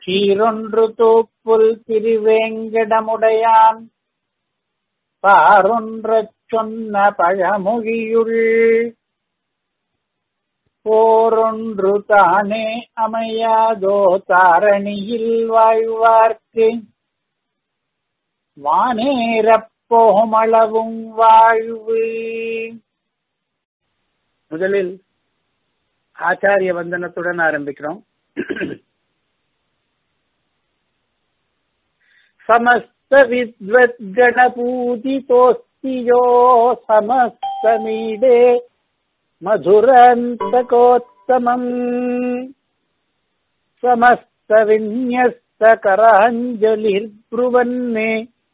சீரொன்று தூப்புல் திருவேங்கடமுடையான் பாரொன்றச் சொன்ன பழமொழியுள் போரொன்று தானே அமையாதோ தாரணியில் வாழ்வார்க்கு வானேறப் போமளவும் வாழ்வு முதலில் ஆச்சாரிய வந்தனத்துடன் ஆரம்பிக்கிறோம் समस्त विद्वद्गणपूजितोऽस्ति यो समस्तमीडे मधुरान्तकोत्तमम् समस्तविन्यस्तकराञ्जलिर्ब्रुवन्ने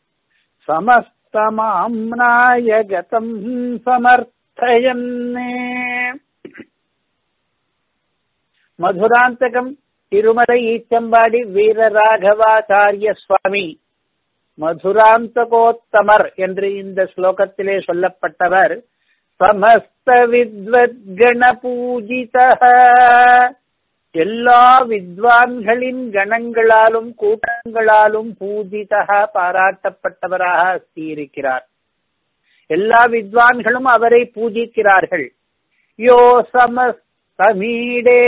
समस्तमाम्नाय गतम् समर्थयन्ने மதுராந்தகம் திருமலை ஈச்சம்பாடி வீரராகவாச்சாரிய சுவாமி மதுராந்தகோத்தமர் என்று இந்த ஸ்லோகத்திலே சொல்லப்பட்டவர் சமஸ்த வித்வத்கண பூஜித எல்லா வித்வான்களின் கணங்களாலும் கூட்டங்களாலும் பூஜிதா பாராட்டப்பட்டவராக இருக்கிறார் எல்லா வித்வான்களும் அவரை பூஜிக்கிறார்கள் யோ சமஸ்த சமீடே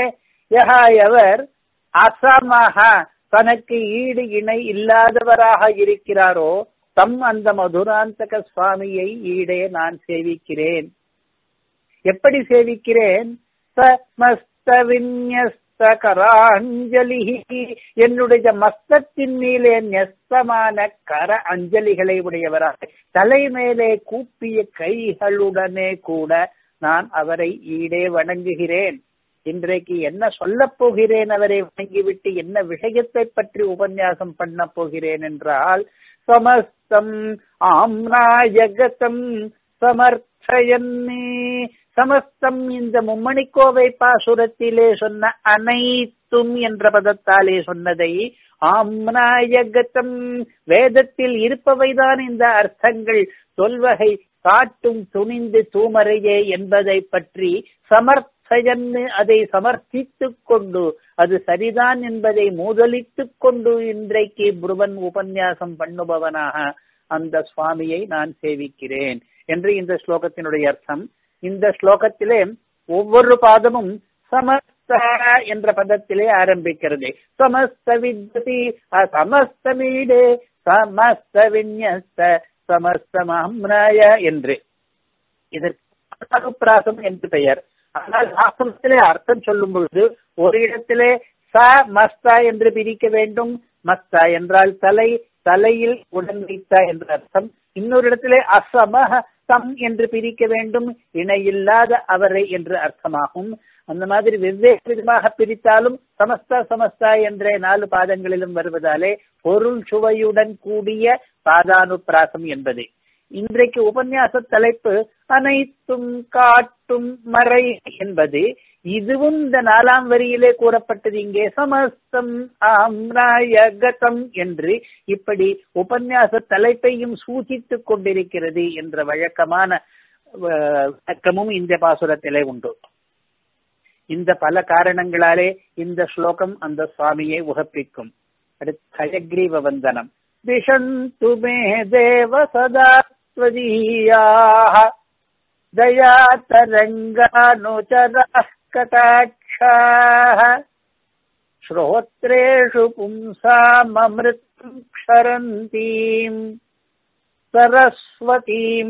எவர் அசமக தனக்கு ஈடு இணை இல்லாதவராக இருக்கிறாரோ தம் அந்த மதுராந்தக சுவாமியை ஈடே நான் சேவிக்கிறேன் எப்படி சேவிக்கிறேன் சமஸ்த விநியஸ்த கராஞ்சலி என்னுடைய மஸ்தத்தின் மேலே நெஸ்தமான கர அஞ்சலிகளை உடையவராக தலை மேலே கூப்பிய கைகளுடனே கூட நான் அவரை ஈடே வணங்குகிறேன் இன்றைக்கு என்ன சொல்லப் போகிறேன் அவரை வணங்கிவிட்டு என்ன விஷயத்தை பற்றி உபன்யாசம் பண்ண போகிறேன் என்றால் சமஸ்தம் ஆம்னாயகதம் சமர்த்தயன்னே சமஸ்தம் இந்த மும்மணிக்கோவை பாசுரத்திலே சொன்ன அனைத்தும் என்ற பதத்தாலே சொன்னதை ஆம்னாயகதம் வேதத்தில் இருப்பவைதான் இந்த அர்த்தங்கள் சொல்வகை காட்டும் துணிந்து தூமறையே என்பதை பற்றி சமர்த்தயன்னு அதை சமர்ப்பித்துக் கொண்டு அது சரிதான் என்பதை மூதலித்துக் கொண்டு இன்றைக்கு புருவன் உபன்யாசம் பண்ணுபவனாக அந்த சுவாமியை நான் சேவிக்கிறேன் என்று இந்த ஸ்லோகத்தினுடைய அர்த்தம் இந்த ஸ்லோகத்திலே ஒவ்வொரு பாதமும் சமஸ்த என்ற பதத்திலே ஆரம்பிக்கிறது சமஸ்த வித்வதி சமஸ்தமீடே சமஸ்த விநியஸ்த சமஸ்தமாம்னாய என்று இதற்கு பிராசம் என்று பெயர் ஆனால் சாஸ்திரத்திலே அர்த்தம் சொல்லும் பொழுது ஒரு இடத்திலே ச மஸ்தா என்று பிரிக்க வேண்டும் மஸ்தா என்றால் தலை தலையில் உடன் வைத்தா என்ற அர்த்தம் இன்னொரு இடத்திலே அசமஹ சம் என்று பிரிக்க வேண்டும் இணையில்லாத அவரை என்று அர்த்தமாகும் அந்த மாதிரி வெவ்வேறு விதமாக பிரித்தாலும் சமஸ்தா சமஸ்தா என்ற நாலு பாதங்களிலும் வருவதாலே பொருள் சுவையுடன் கூடிய பாதானுப்பிராசம் என்பது இன்றைக்கு உபன்யாச தலைப்பு அனைத்தும் காட்டும் மறை என்பது இதுவும் இந்த நாலாம் வரியிலே கூறப்பட்டது இங்கே சமஸ்தம் ஆம்ராயகதம் என்று இப்படி உபன்யாச தலைப்பையும் சூಚಿத்துக் கொண்டிருக்கிறது என்ற வழக்கமான வழக்கமும் இந்த பாசுரத்திலே உண்டு இந்த பல காரணங்களாலே இந்த ஸ்லோகம் அந்த சுவாமியை உகப்பிக்கும் அடுத்து ஹயக்ரீவ வந்தனம் दिशन्तु मे देव सदा त्वदीयाः दयातरङ्गानुचरः कटाक्षाः श्रोत्रेषु पुंसाममृतम् क्षरन्तीम् सरस्वतीम्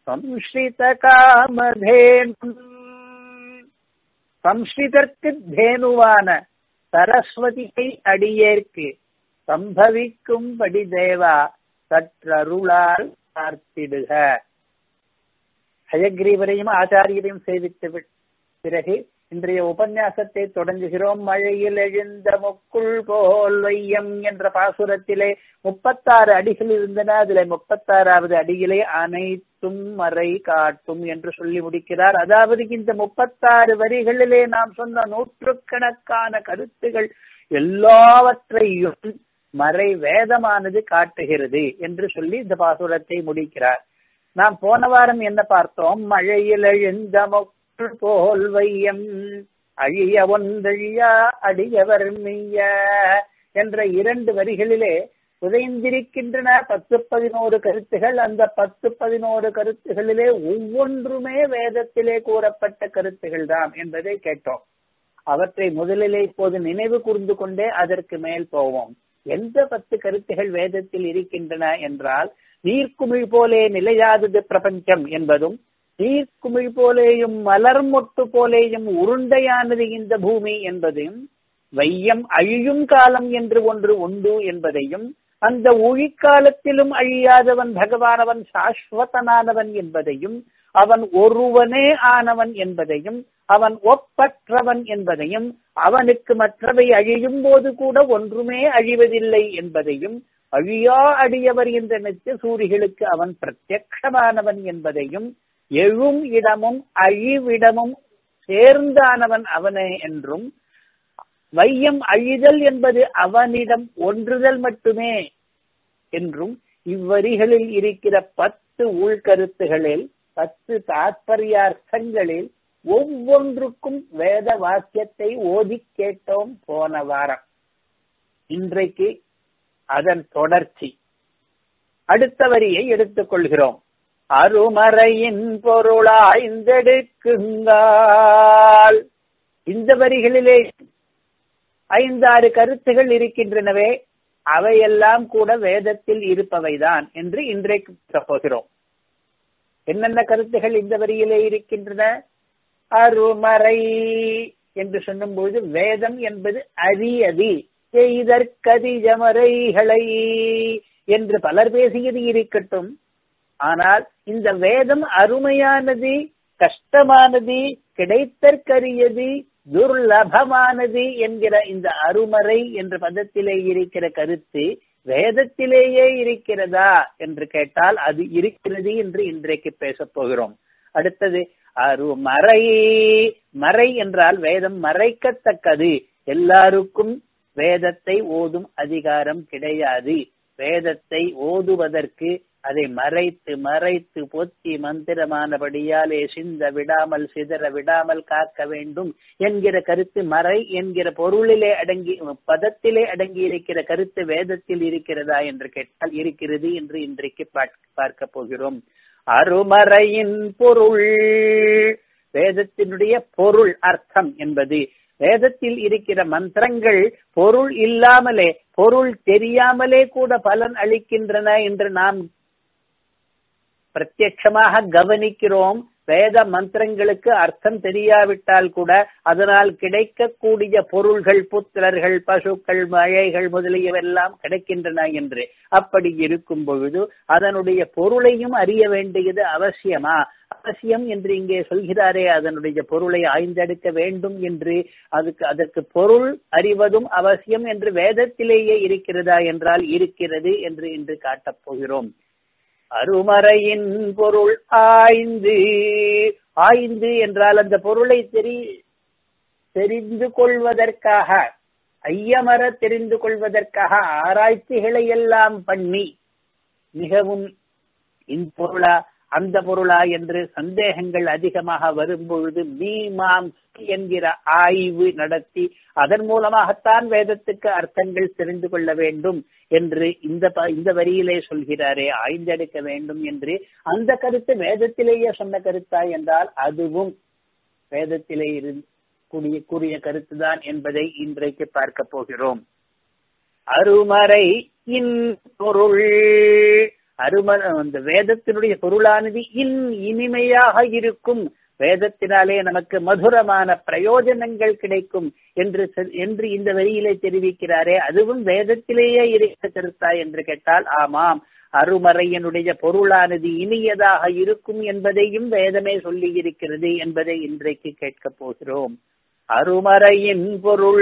संश्रितकामधेनुम् சம்ஸ்கிருதற்கு தேனுவான சரஸ்வதியை அடியேற்கு சம்பவிக்கும்படி தேவா சற்றருளால் பார்த்திடுக ஹயக்ரீவரையும் ஆச்சாரியரையும் சேவித்து பிறகு இன்றைய உபன்யாசத்தை தொடங்குகிறோம் மழையில் எழுந்த முக்குள் போல் வையம் என்ற பாசுரத்திலே முப்பத்தாறு அடிகள் இருந்தன அதுல முப்பத்தாறாவது அடியிலே அனைத்தும் மறை காட்டும் என்று சொல்லி முடிக்கிறார் அதாவது இந்த முப்பத்தாறு வரிகளிலே நாம் சொன்ன நூற்றுக்கணக்கான கருத்துகள் எல்லாவற்றையும் மறை வேதமானது காட்டுகிறது என்று சொல்லி இந்த பாசுரத்தை முடிக்கிறார் நாம் போன வாரம் என்ன பார்த்தோம் மழையில் எழுந்த முக்குள் போல் வையம் அழிய ஒன்றழியா அடியவர் மெய்ய என்ற இரண்டு வரிகளிலே புதைந்திருக்கின்றன பத்து பதினோரு கருத்துகள் அந்த பத்து பதினோரு கருத்துகளிலே ஒவ்வொன்றுமே வேதத்திலே கூறப்பட்ட கருத்துகள் தான் என்பதை கேட்டோம் அவற்றை முதலிலே இப்போது நினைவு கூர்ந்து கொண்டே அதற்கு மேல் போவோம் எந்த பத்து கருத்துகள் வேதத்தில் இருக்கின்றன என்றால் நீர்க்குமிழ் போலே நிலையாதது பிரபஞ்சம் என்பதும் நீர்க்குமிழ் போலேயும் மலர் மொட்டு போலேயும் உருண்டையானது இந்த பூமி என்பதையும் வையம் அழியும் காலம் என்று ஒன்று உண்டு என்பதையும் அந்த ஒழிக்காலத்திலும் அழியாதவன் பகவானவன் சாஸ்வதனானவன் என்பதையும் அவன் ஒருவனே ஆனவன் என்பதையும் அவன் ஒப்பற்றவன் என்பதையும் அவனுக்கு மற்றவை அழியும் போது கூட ஒன்றுமே அழிவதில்லை என்பதையும் அழியா அடியவர் என்ற நித்திய சூரிகளுக்கு அவன் பிரத்யக்ஷமானவன் என்பதையும் எழும் இடமும் அழிவிடமும் சேர்ந்தானவன் அவனே என்றும் வையம் அழிதல் என்பது அவனிடம் ஒன்றுதல் மட்டுமே என்றும் இவ்வரிகளில் இருக்கிற பத்து உள்கருத்துகளில் பத்து தாத்பரியார்த்தங்களில் ஒவ்வொன்றுக்கும் வேத வாக்கியத்தை ஓதி கேட்டோம் போன வாரம் இன்றைக்கு அதன் தொடர்ச்சி அடுத்த வரியை எடுத்துக் கொள்கிறோம் அருமறையின் பொருளாய்ந்தெடுக்குங்கால் இந்த வரிகளிலே ஐந்தாறு கருத்துகள் இருக்கின்றனவே அவையெல்லாம் கூட வேதத்தில் இருப்பவைதான் என்று இன்றைக்கு போகிறோம் என்னென்ன கருத்துகள் இந்த வரியிலே இருக்கின்றன அருமறை என்று சொல்லும்போது வேதம் என்பது அரியதி செய்தற்கதிஜமறைகளை என்று பலர் பேசியது இருக்கட்டும் ஆனால் இந்த வேதம் அருமையானது கஷ்டமானது கிடைத்தற்கரியது துர்லபமானது என்கிற இந்த அருமறை என்ற பதத்திலே இருக்கிற கருத்து வேதத்திலேயே இருக்கிறதா என்று கேட்டால் அது இருக்கிறது என்று இன்றைக்கு பேசப் போகிறோம் அடுத்தது அருமறை மறை என்றால் வேதம் மறைக்கத்தக்கது எல்லாருக்கும் வேதத்தை ஓதும் அதிகாரம் கிடையாது வேதத்தை ஓதுவதற்கு அதை மறைத்து மறைத்து பொத்தி மந்திரமானபடியாலே சிந்த விடாமல் சிதற விடாமல் காக்க வேண்டும் என்கிற கருத்து மறை என்கிற பொருளிலே அடங்கி பதத்திலே அடங்கி இருக்கிற கருத்து வேதத்தில் இருக்கிறதா என்று கேட்டால் இருக்கிறது என்று இன்றைக்கு பார்க்க போகிறோம் அருமறையின் பொருள் வேதத்தினுடைய பொருள் அர்த்தம் என்பது வேதத்தில் இருக்கிற மந்திரங்கள் பொருள் இல்லாமலே பொருள் தெரியாமலே கூட பலன் அளிக்கின்றன என்று நாம் பிரத்யட்சமாக கவனிக்கிறோம் வேத மந்திரங்களுக்கு அர்த்தம் தெரியாவிட்டால் கூட அதனால் கிடைக்கக்கூடிய பொருள்கள் புத்திரர்கள் பசுக்கள் மழைகள் முதலியவெல்லாம் கிடைக்கின்றன என்று அப்படி இருக்கும் பொழுது அதனுடைய பொருளையும் அறிய வேண்டியது அவசியமா அவசியம் என்று இங்கே சொல்கிறாரே அதனுடைய பொருளை ஆய்ந்தெடுக்க வேண்டும் என்று அதுக்கு அதற்கு பொருள் அறிவதும் அவசியம் என்று வேதத்திலேயே இருக்கிறதா என்றால் இருக்கிறது என்று இன்று காட்டப் போகிறோம் அருமறையின் பொருள் ஆய்ந்து ஆய்ந்து என்றால் அந்த பொருளை தெரி தெரிந்து கொள்வதற்காக ஐயமர தெரிந்து கொள்வதற்காக ஆராய்ச்சிகளை எல்லாம் பண்ணி மிகவும் இந்த பொருளா அந்த பொருளா என்று சந்தேகங்கள் அதிகமாக வரும்பொழுது மீமாம் என்கிற ஆய்வு நடத்தி அதன் மூலமாகத்தான் வேதத்துக்கு அர்த்தங்கள் தெரிந்து கொள்ள வேண்டும் என்று இந்த இந்த வரியிலே சொல்கிறாரே ஆய்ந்தெடுக்க வேண்டும் என்று அந்த கருத்து வேதத்திலேயே சொன்ன கருத்தா என்றால் அதுவும் வேதத்திலே இருந்து கூடிய கூறிய கருத்துதான் என்பதை இன்றைக்கு பார்க்க போகிறோம் அருமறை இன் பொருள் அரும அந்த வேதத்தினுடைய பொருளானது இன் இனிமையாக இருக்கும் வேதத்தினாலே நமக்கு மதுரமான பிரயோஜனங்கள் கிடைக்கும் என்று என்று இந்த வரியிலே தெரிவிக்கிறாரே அதுவும் வேதத்திலேயே இருக்க கருத்தா என்று கேட்டால் ஆமாம் அருமறையனுடைய பொருளானது இனியதாக இருக்கும் என்பதையும் வேதமே சொல்லி இருக்கிறது என்பதை இன்றைக்கு கேட்கப் போகிறோம் அருமறையின் பொருள்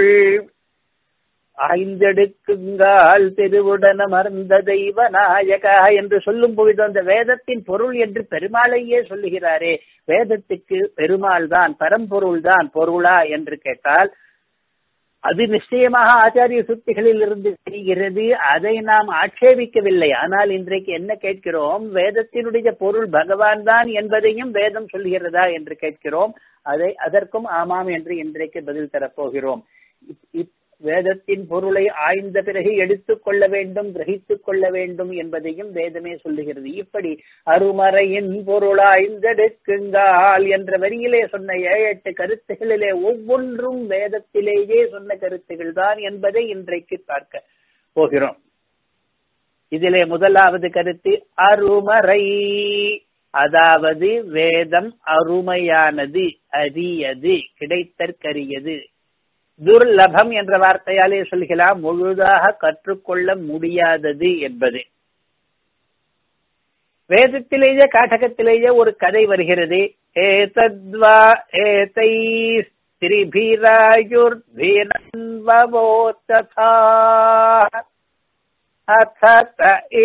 ஆய்ந்தெடுக்குங்கால் திருவுடன் அமர்ந்த தெய்வ நாயகா என்று சொல்லும் பொழுது அந்த வேதத்தின் பொருள் என்று பெருமாளையே சொல்லுகிறாரே வேதத்துக்கு பெருமாள் தான் பரம்பொருள் தான் பொருளா என்று கேட்டால் அது நிச்சயமாக ஆச்சாரிய சுத்திகளில் இருந்து தெரிகிறது அதை நாம் ஆட்சேபிக்கவில்லை ஆனால் இன்றைக்கு என்ன கேட்கிறோம் வேதத்தினுடைய பொருள் பகவான் தான் என்பதையும் வேதம் சொல்கிறதா என்று கேட்கிறோம் அதை அதற்கும் ஆமாம் என்று இன்றைக்கு பதில் தரப்போகிறோம் வேதத்தின் பொருளை ஆய்ந்த பிறகு எடுத்துக்கொள்ள வேண்டும் கிரகித்துக் கொள்ள வேண்டும் என்பதையும் வேதமே சொல்லுகிறது இப்படி அருமறையின் பொருள் ஆய்ந்தெடுக்குங்கால் என்ற வரியிலே சொன்ன ஏழு எட்டு கருத்துகளிலே ஒவ்வொன்றும் வேதத்திலேயே சொன்ன கருத்துகள் தான் என்பதை இன்றைக்கு பார்க்க போகிறோம் இதிலே முதலாவது கருத்து அருமறை அதாவது வேதம் அருமையானது அரியது கிடைத்தற்கரியது துர்லபம் என்ற வார்த்தையாலே சொல்கிறார் முழுதாக கற்றுக்கொள்ள முடியாதது என்பது வேதத்திலேயே காட்டகத்திலேயே ஒரு கதை வருகிறது ஏதத்வா ஏதை ஸ்திரிபிராயுர்பீனன்வவோ ததா अथ त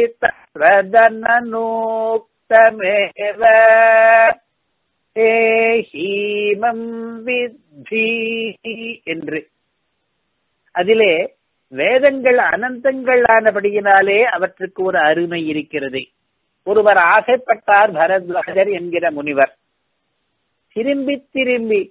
इतप्रदननोक्तमेव ஏஹீமம் வித்தி என்று அதிலே வேதங்கள் அனந்தங்கள் ஆனபடியினாலே அவற்றுக்கு ஒரு அருமை இருக்கிறது ஒருவர் ஆசைப்பட்டார் பரத்வாஜர் என்கிற முனிவர் திரும்பி திரும்பி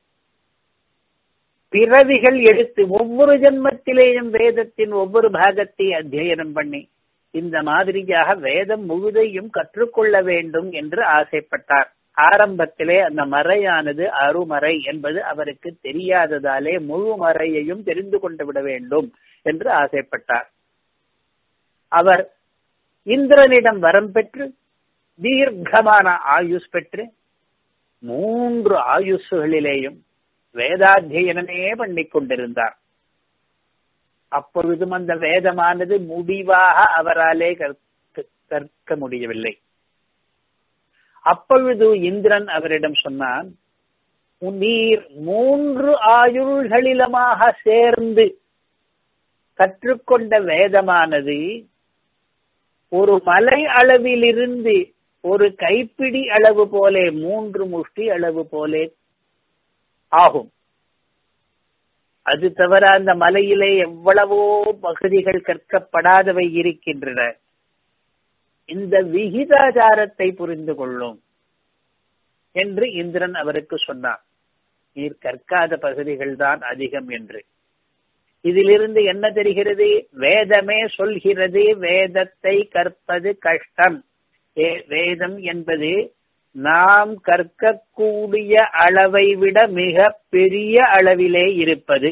பிறவிகள் எடுத்து ஒவ்வொரு ஜென்மத்திலேயும் வேதத்தின் ஒவ்வொரு பாகத்தை அத்தியனம் பண்ணி இந்த மாதிரியாக வேதம் முழுதையும் கற்றுக்கொள்ள வேண்டும் என்று ஆசைப்பட்டார் ஆரம்பத்திலே அந்த மறையானது அருமறை என்பது அவருக்கு தெரியாததாலே முழு மறையையும் தெரிந்து கொண்டு விட வேண்டும் என்று ஆசைப்பட்டார் அவர் இந்திரனிடம் வரம் பெற்று தீர்க்கமான ஆயுஷ் பெற்று மூன்று ஆயுஷுகளிலேயும் வேதாத்தியனமே பண்ணிக் கொண்டிருந்தார் அப்பொழுதும் அந்த வேதமானது முடிவாக அவராலே கற்க முடியவில்லை அப்பொழுது இந்திரன் அவரிடம் சொன்னான் நீர் மூன்று ஆயுள்களிலுமாக சேர்ந்து கற்றுக்கொண்ட வேதமானது ஒரு மலை அளவிலிருந்து ஒரு கைப்பிடி அளவு போலே மூன்று முஷ்டி அளவு போலே ஆகும் அது தவிர அந்த மலையிலே எவ்வளவோ பகுதிகள் கற்கப்படாதவை இருக்கின்றன இந்த விகிதாச்சாரத்தை புரிந்து கொள்ளும் என்று இந்திரன் அவருக்கு சொன்னார் நீர் கற்காத பகுதிகள் தான் அதிகம் என்று இதிலிருந்து என்ன தெரிகிறது வேதமே சொல்கிறது வேதத்தை கற்பது கஷ்டம் வேதம் என்பது நாம் கற்கக்கூடிய அளவை விட மிக பெரிய அளவிலே இருப்பது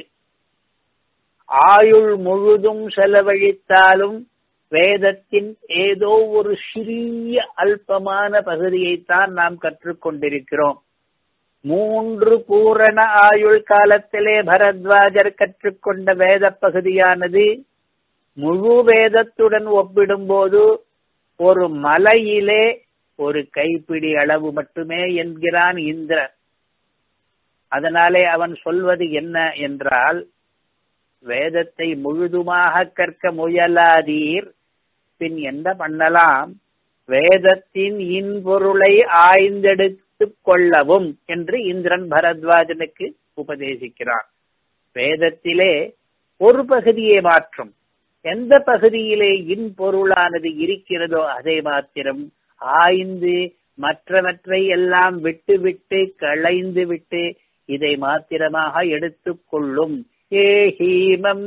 ஆயுள் முழுதும் செலவழித்தாலும் வேதத்தின் ஏதோ ஒரு சிறிய அல்பமான பகுதியைத்தான் நாம் கற்றுக்கொண்டிருக்கிறோம் மூன்று பூரண ஆயுள் காலத்திலே பரத்வாஜர் கற்றுக்கொண்ட வேத பகுதியானது முழு வேதத்துடன் ஒப்பிடும்போது ஒரு மலையிலே ஒரு கைப்பிடி அளவு மட்டுமே என்கிறான் இந்திரன் அதனாலே அவன் சொல்வது என்ன என்றால் வேதத்தை முழுதுமாக கற்க முயலாதீர் பின் என்ன பண்ணலாம் வேதத்தின் இன்பொருளை ஆய்ந்தெடுத்துக் கொள்ளவும் என்று இந்திரன் பரத்வாஜனுக்கு உபதேசிக்கிறான் வேதத்திலே ஒரு பகுதியை மாற்றும் எந்த பகுதியிலே இன்பொருளானது இருக்கிறதோ அதை மாத்திரம் ஆய்ந்து மற்றவற்றை எல்லாம் விட்டு விட்டு களைந்து விட்டு இதை மாத்திரமாக எடுத்துக்கொள்ளும் ஏஹீமம்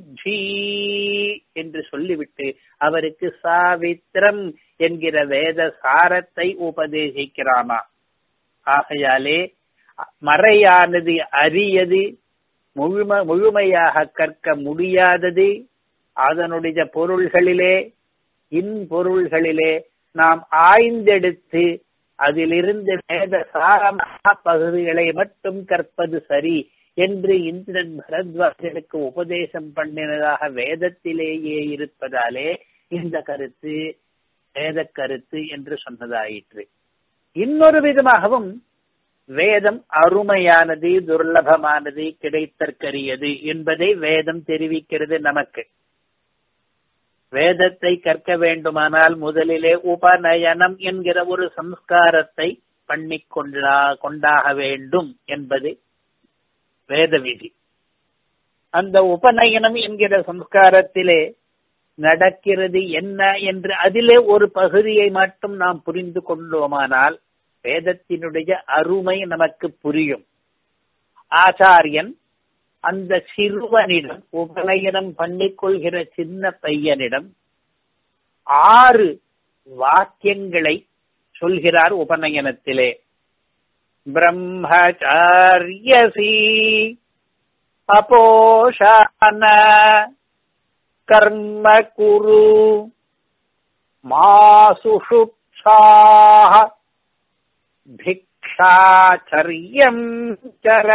என்று சொல்லிவிட்டு அவருக்கு சாவித்திரம் என்கிற வேத சாரத்தை உபதேசிக்கிறானா ஆகையாலே மறையானது அரியது முழும முழுமையாக கற்க முடியாதது அதனுடைய பொருள்களிலே இன்பொருள்களிலே நாம் ஆய்ந்தெடுத்து அதிலிருந்து வேத சாரமாக பகுதிகளை மட்டும் கற்பது சரி என்று இந்திரன் பரத்வாஜனுக்கு உபதேசம் பண்ணினதாக வேதத்திலேயே இருப்பதாலே இந்த கருத்து வேத கருத்து என்று சொன்னதாயிற்று இன்னொரு விதமாகவும் வேதம் அருமையானது துர்லபமானது கிடைத்தற்கரியது என்பதை வேதம் தெரிவிக்கிறது நமக்கு வேதத்தை கற்க வேண்டுமானால் முதலிலே உபநயனம் என்கிற ஒரு சம்ஸ்காரத்தை பண்ணிக் கொண்டா கொண்டாக வேண்டும் என்பது வேத விதி அந்த உபநயனம் என்கிற சம்ஸ்காரத்திலே நடக்கிறது என்ன என்று அதிலே ஒரு பகுதியை மட்டும் நாம் புரிந்து கொண்டோமானால் வேதத்தினுடைய அருமை நமக்கு புரியும் ஆச்சாரியன் அந்த சிறுவனிடம் உபநயனம் பண்ணிக்கொள்கிற சின்ன பையனிடம் ஆறு வாக்கியங்களை சொல்கிறார் உபநயனத்திலே பிரம்மச்சாரியசி அபோஷான கர்ம குரு மாசுஷுப்சாः भिक्षाचर्यम् चर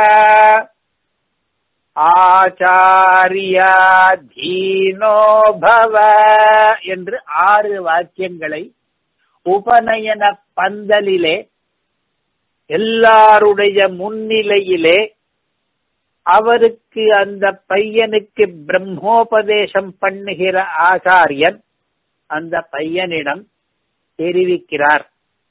ஆச்சாரியாதீனோ பவ என்று ஆறு வாக்கியங்களை உபநயன பந்தலிலே எல்லாருடைய முன்னிலையிலே அவருக்கு அந்த பையனுக்கு பிரம்மோபதேசம் பண்ணுகிற ஆச்சாரியன் அந்த பையனிடம் தெரிவிக்கிறார்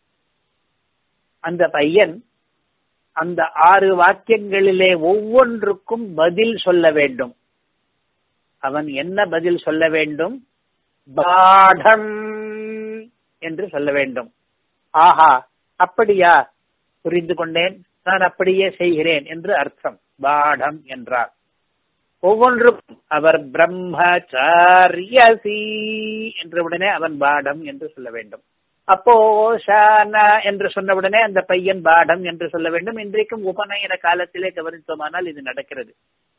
அந்த பையன் அந்த ஆறு வாக்கியங்களிலே ஒவ்வொன்றுக்கும் பதில் சொல்ல வேண்டும் அவன் என்ன பதில் சொல்ல வேண்டும் பாடம் என்று சொல்ல வேண்டும் ஆஹா அப்படியா புரிந்து கொண்டேன் நான் அப்படியே செய்கிறேன் என்று அர்த்தம் பாடம் என்றார் ஒவ்வொன்றும் அவர் பிரம்மச்சாரியசி என்ற உடனே அவன் பாடம் என்று சொல்ல வேண்டும் அப்போ ஷானா என்று சொன்னவுடனே அந்த பையன் பாடம் என்று சொல்ல வேண்டும் இன்றைக்கும் உபநயன காலத்திலே கவனித்தோமானால் இது நடக்கிறது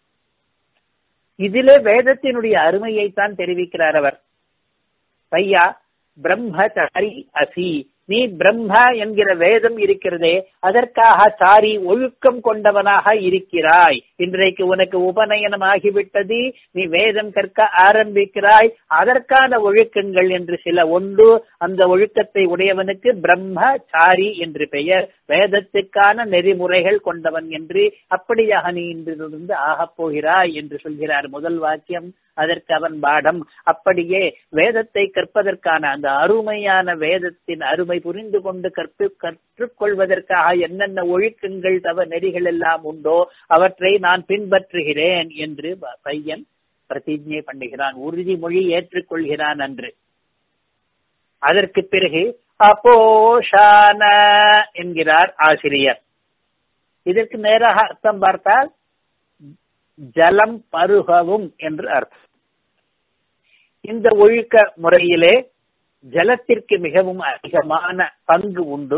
இதிலே வேதத்தினுடைய அருமையைத்தான் தெரிவிக்கிறார் அவர் பையா பிரம்மச்சாரி அசி நீ பிரம்ம என்கிற வேதம் இருக்கிறதே அதற்காக சாரி ஒழுக்கம் கொண்டவனாக இருக்கிறாய் இன்றைக்கு உனக்கு உபநயனம் ஆகிவிட்டது நீ வேதம் கற்க ஆரம்பிக்கிறாய் அதற்கான ஒழுக்கங்கள் என்று சில ஒன்று அந்த ஒழுக்கத்தை உடையவனுக்கு பிரம்மச்சாரி என்று பெயர் வேதத்துக்கான நெறிமுறைகள் கொண்டவன் என்று அப்படியாக நீ இன்றிலிருந்து ஆகப் போகிறாய் என்று சொல்கிறார் முதல் வாக்கியம் அதற்கு அவன் பாடம் அப்படியே வேதத்தை கற்பதற்கான அந்த அருமையான வேதத்தின் அருமை புரிந்து கொண்டு கற்பு கற்றுக்கொள்வதற்காக என்னென்ன ஒழுக்கங்கள் தவ நெறிகள் எல்லாம் உண்டோ அவற்றை நான் பின்பற்றுகிறேன் என்று பையன் பிரதிஜை பண்ணுகிறான் உறுதிமொழி ஏற்றுக்கொள்கிறான் அன்று அதற்கு பிறகு அப்போஷான என்கிறார் ஆசிரியர் இதற்கு நேராக அர்த்தம் பார்த்தால் ஜலம் பருகவும் என்று அர்த்தம் இந்த ஒழுக்க முறையிலே ஜலத்திற்கு மிகவும் அதிகமான பங்கு உண்டு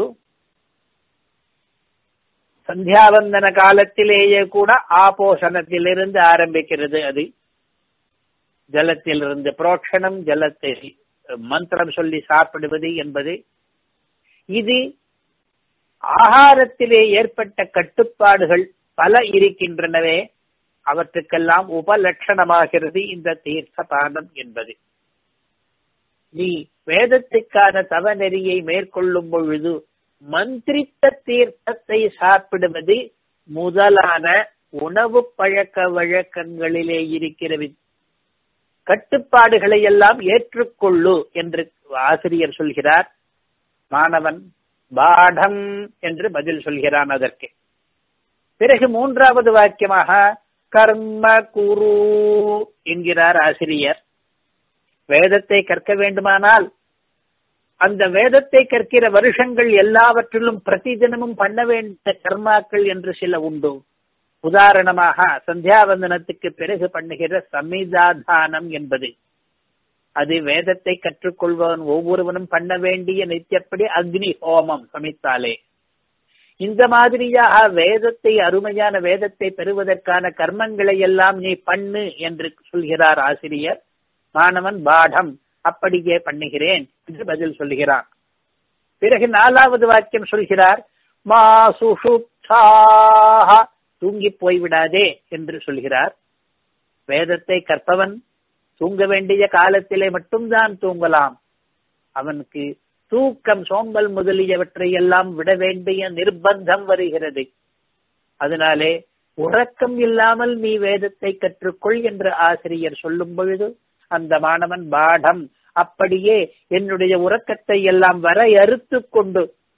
சந்தியாவந்தன காலத்திலேயே கூட ஆபோஷணத்திலிருந்து ஆரம்பிக்கிறது அது ஜலத்திலிருந்து புரோக்ஷணம் ஜலத்தை மந்திரம் சொல்லி சாப்பிடுவது என்பது இது ஆகாரத்திலே ஏற்பட்ட கட்டுப்பாடுகள் பல இருக்கின்றனவே அவற்றுக்கெல்லாம் உபலட்சணமாகிறது இந்த தீர்த்த பானம் என்பது நீ வேதத்துக்கான தவநெறியை மேற்கொள்ளும் பொழுது மந்திரித்த தீர்த்தத்தை சாப்பிடுவது முதலான உணவு பழக்க வழக்கங்களிலே இருக்கிற கட்டுப்பாடுகளை எல்லாம் ஏற்றுக்கொள்ளு என்று ஆசிரியர் சொல்கிறார் மாணவன் பாடம் என்று பதில் சொல்கிறான் அதற்கு பிறகு மூன்றாவது வாக்கியமாக கர்ம குரு என்கிறார் ஆசிரியர் வேதத்தை கற்க வேண்டுமானால் அந்த வேதத்தை கற்கிற வருஷங்கள் எல்லாவற்றிலும் பிரதி தினமும் பண்ண வேண்டிய கர்மாக்கள் என்று சில உண்டு உதாரணமாக சந்தியாவந்தனத்துக்கு பிறகு பண்ணுகிற சமிதாதானம் என்பது அது வேதத்தை கற்றுக்கொள்பவன் ஒவ்வொருவனும் பண்ண வேண்டிய நித்தியப்படி அக்னி ஹோமம் சமைத்தாலே இந்த மாதிரியாக வேதத்தை அருமையான வேதத்தை பெறுவதற்கான கர்மங்களை எல்லாம் நீ பண்ணு என்று சொல்கிறார் ஆசிரியர் மாணவன் பாடம் அப்படியே பண்ணுகிறேன் என்று பதில் சொல்கிறான் பிறகு நாலாவது வாக்கியம் சொல்கிறார் மா சுஷுப்சாக தூங்கி போய்விடாதே என்று சொல்கிறார் வேதத்தை கற்பவன் தூங்க வேண்டிய காலத்திலே மட்டும்தான் தூங்கலாம் அவனுக்கு தூக்கம் சோம்பல் முதலியவற்றை எல்லாம் விட வேண்டிய நிர்பந்தம் வருகிறது அதனாலே உறக்கம் இல்லாமல் நீ வேதத்தை கற்றுக்கொள் என்று ஆசிரியர் சொல்லும் பொழுது அந்த மாணவன் பாடம் அப்படியே என்னுடைய உறக்கத்தை எல்லாம் வரையறுத்து கொண்டு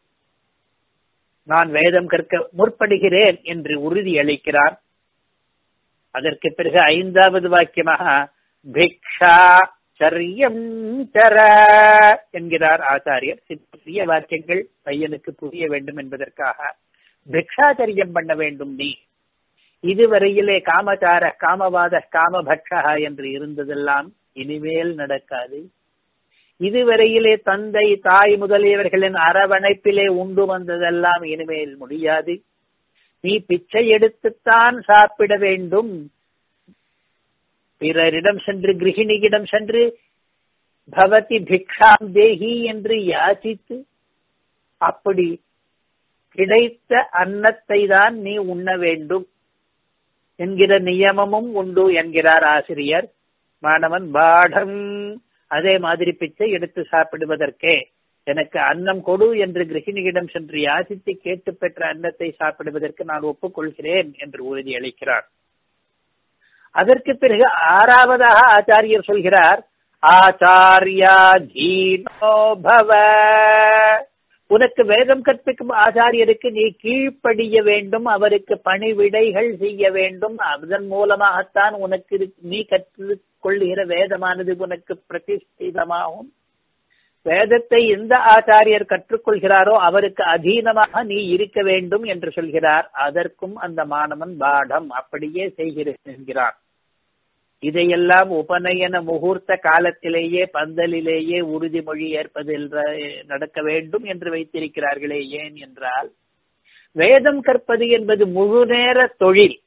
நான் வேதம் கற்க முற்படுகிறேன் என்று உறுதி அளிக்கிறார் அதற்கு பிறகு ஐந்தாவது வாக்கியமாக பிக்ஷா சரியம் தர என்கிறார் ஆச்சாரியர் சிறிய வாக்கியங்கள் பையனுக்கு புரிய வேண்டும் என்பதற்காக பிக்ஷாச்சரியம் பண்ண வேண்டும் நீ இதுவரையிலே காமச்சார காமவாத காமபக்ஷா என்று இருந்ததெல்லாம் இனிமேல் நடக்காது இதுவரையிலே தந்தை தாய் முதலியவர்களின் அரவணைப்பிலே உண்டு வந்ததெல்லாம் இனிமேல் முடியாது நீ பிச்சை எடுத்துத்தான் சாப்பிட வேண்டும் பிறரிடம் சென்று கிரகிணியிடம் சென்று பவதி பிக்ஷாம் தேகி என்று யாசித்து அப்படி கிடைத்த அன்னத்தை தான் நீ உண்ண வேண்டும் என்கிற நியமமும் உண்டு என்கிறார் ஆசிரியர் மாணவன் பாடம் அதே மாதிரி பிச்சை எடுத்து சாப்பிடுவதற்கே எனக்கு அன்னம் கொடு என்று கிரகிணியிடம் சென்று யாசித்து கேட்டு பெற்ற அன்னத்தை சாப்பிடுவதற்கு நான் ஒப்புக்கொள்கிறேன் என்று உறுதியளிக்கிறார் அதற்கு பிறகு ஆறாவதாக ஆச்சாரியர் சொல்கிறார் ஆச்சாரியா தீனோ பவ உனக்கு வேதம் கற்பிக்கும் ஆச்சாரியருக்கு நீ கீழ்ப்படிய வேண்டும் அவருக்கு பணிவிடைகள் செய்ய வேண்டும் அதன் மூலமாகத்தான் உனக்கு நீ கற்றுக் கொள்ளுகிற வேதமானது உனக்கு பிரதிஷ்டிதமாகும் வேதத்தை எந்த ஆச்சாரியர் கற்றுக்கொள்கிறாரோ அவருக்கு அதீனமாக நீ இருக்க வேண்டும் என்று சொல்கிறார் அதற்கும் அந்த மாணவன் பாடம் அப்படியே செய்கிறேன் என்கிறார் இதையெல்லாம் உபநயன முகூர்த்த காலத்திலேயே பந்தலிலேயே உறுதிமொழி ஏற்பது நடக்க வேண்டும் என்று வைத்திருக்கிறார்களே ஏன் என்றால் வேதம் கற்பது என்பது முழு நேர தொழில்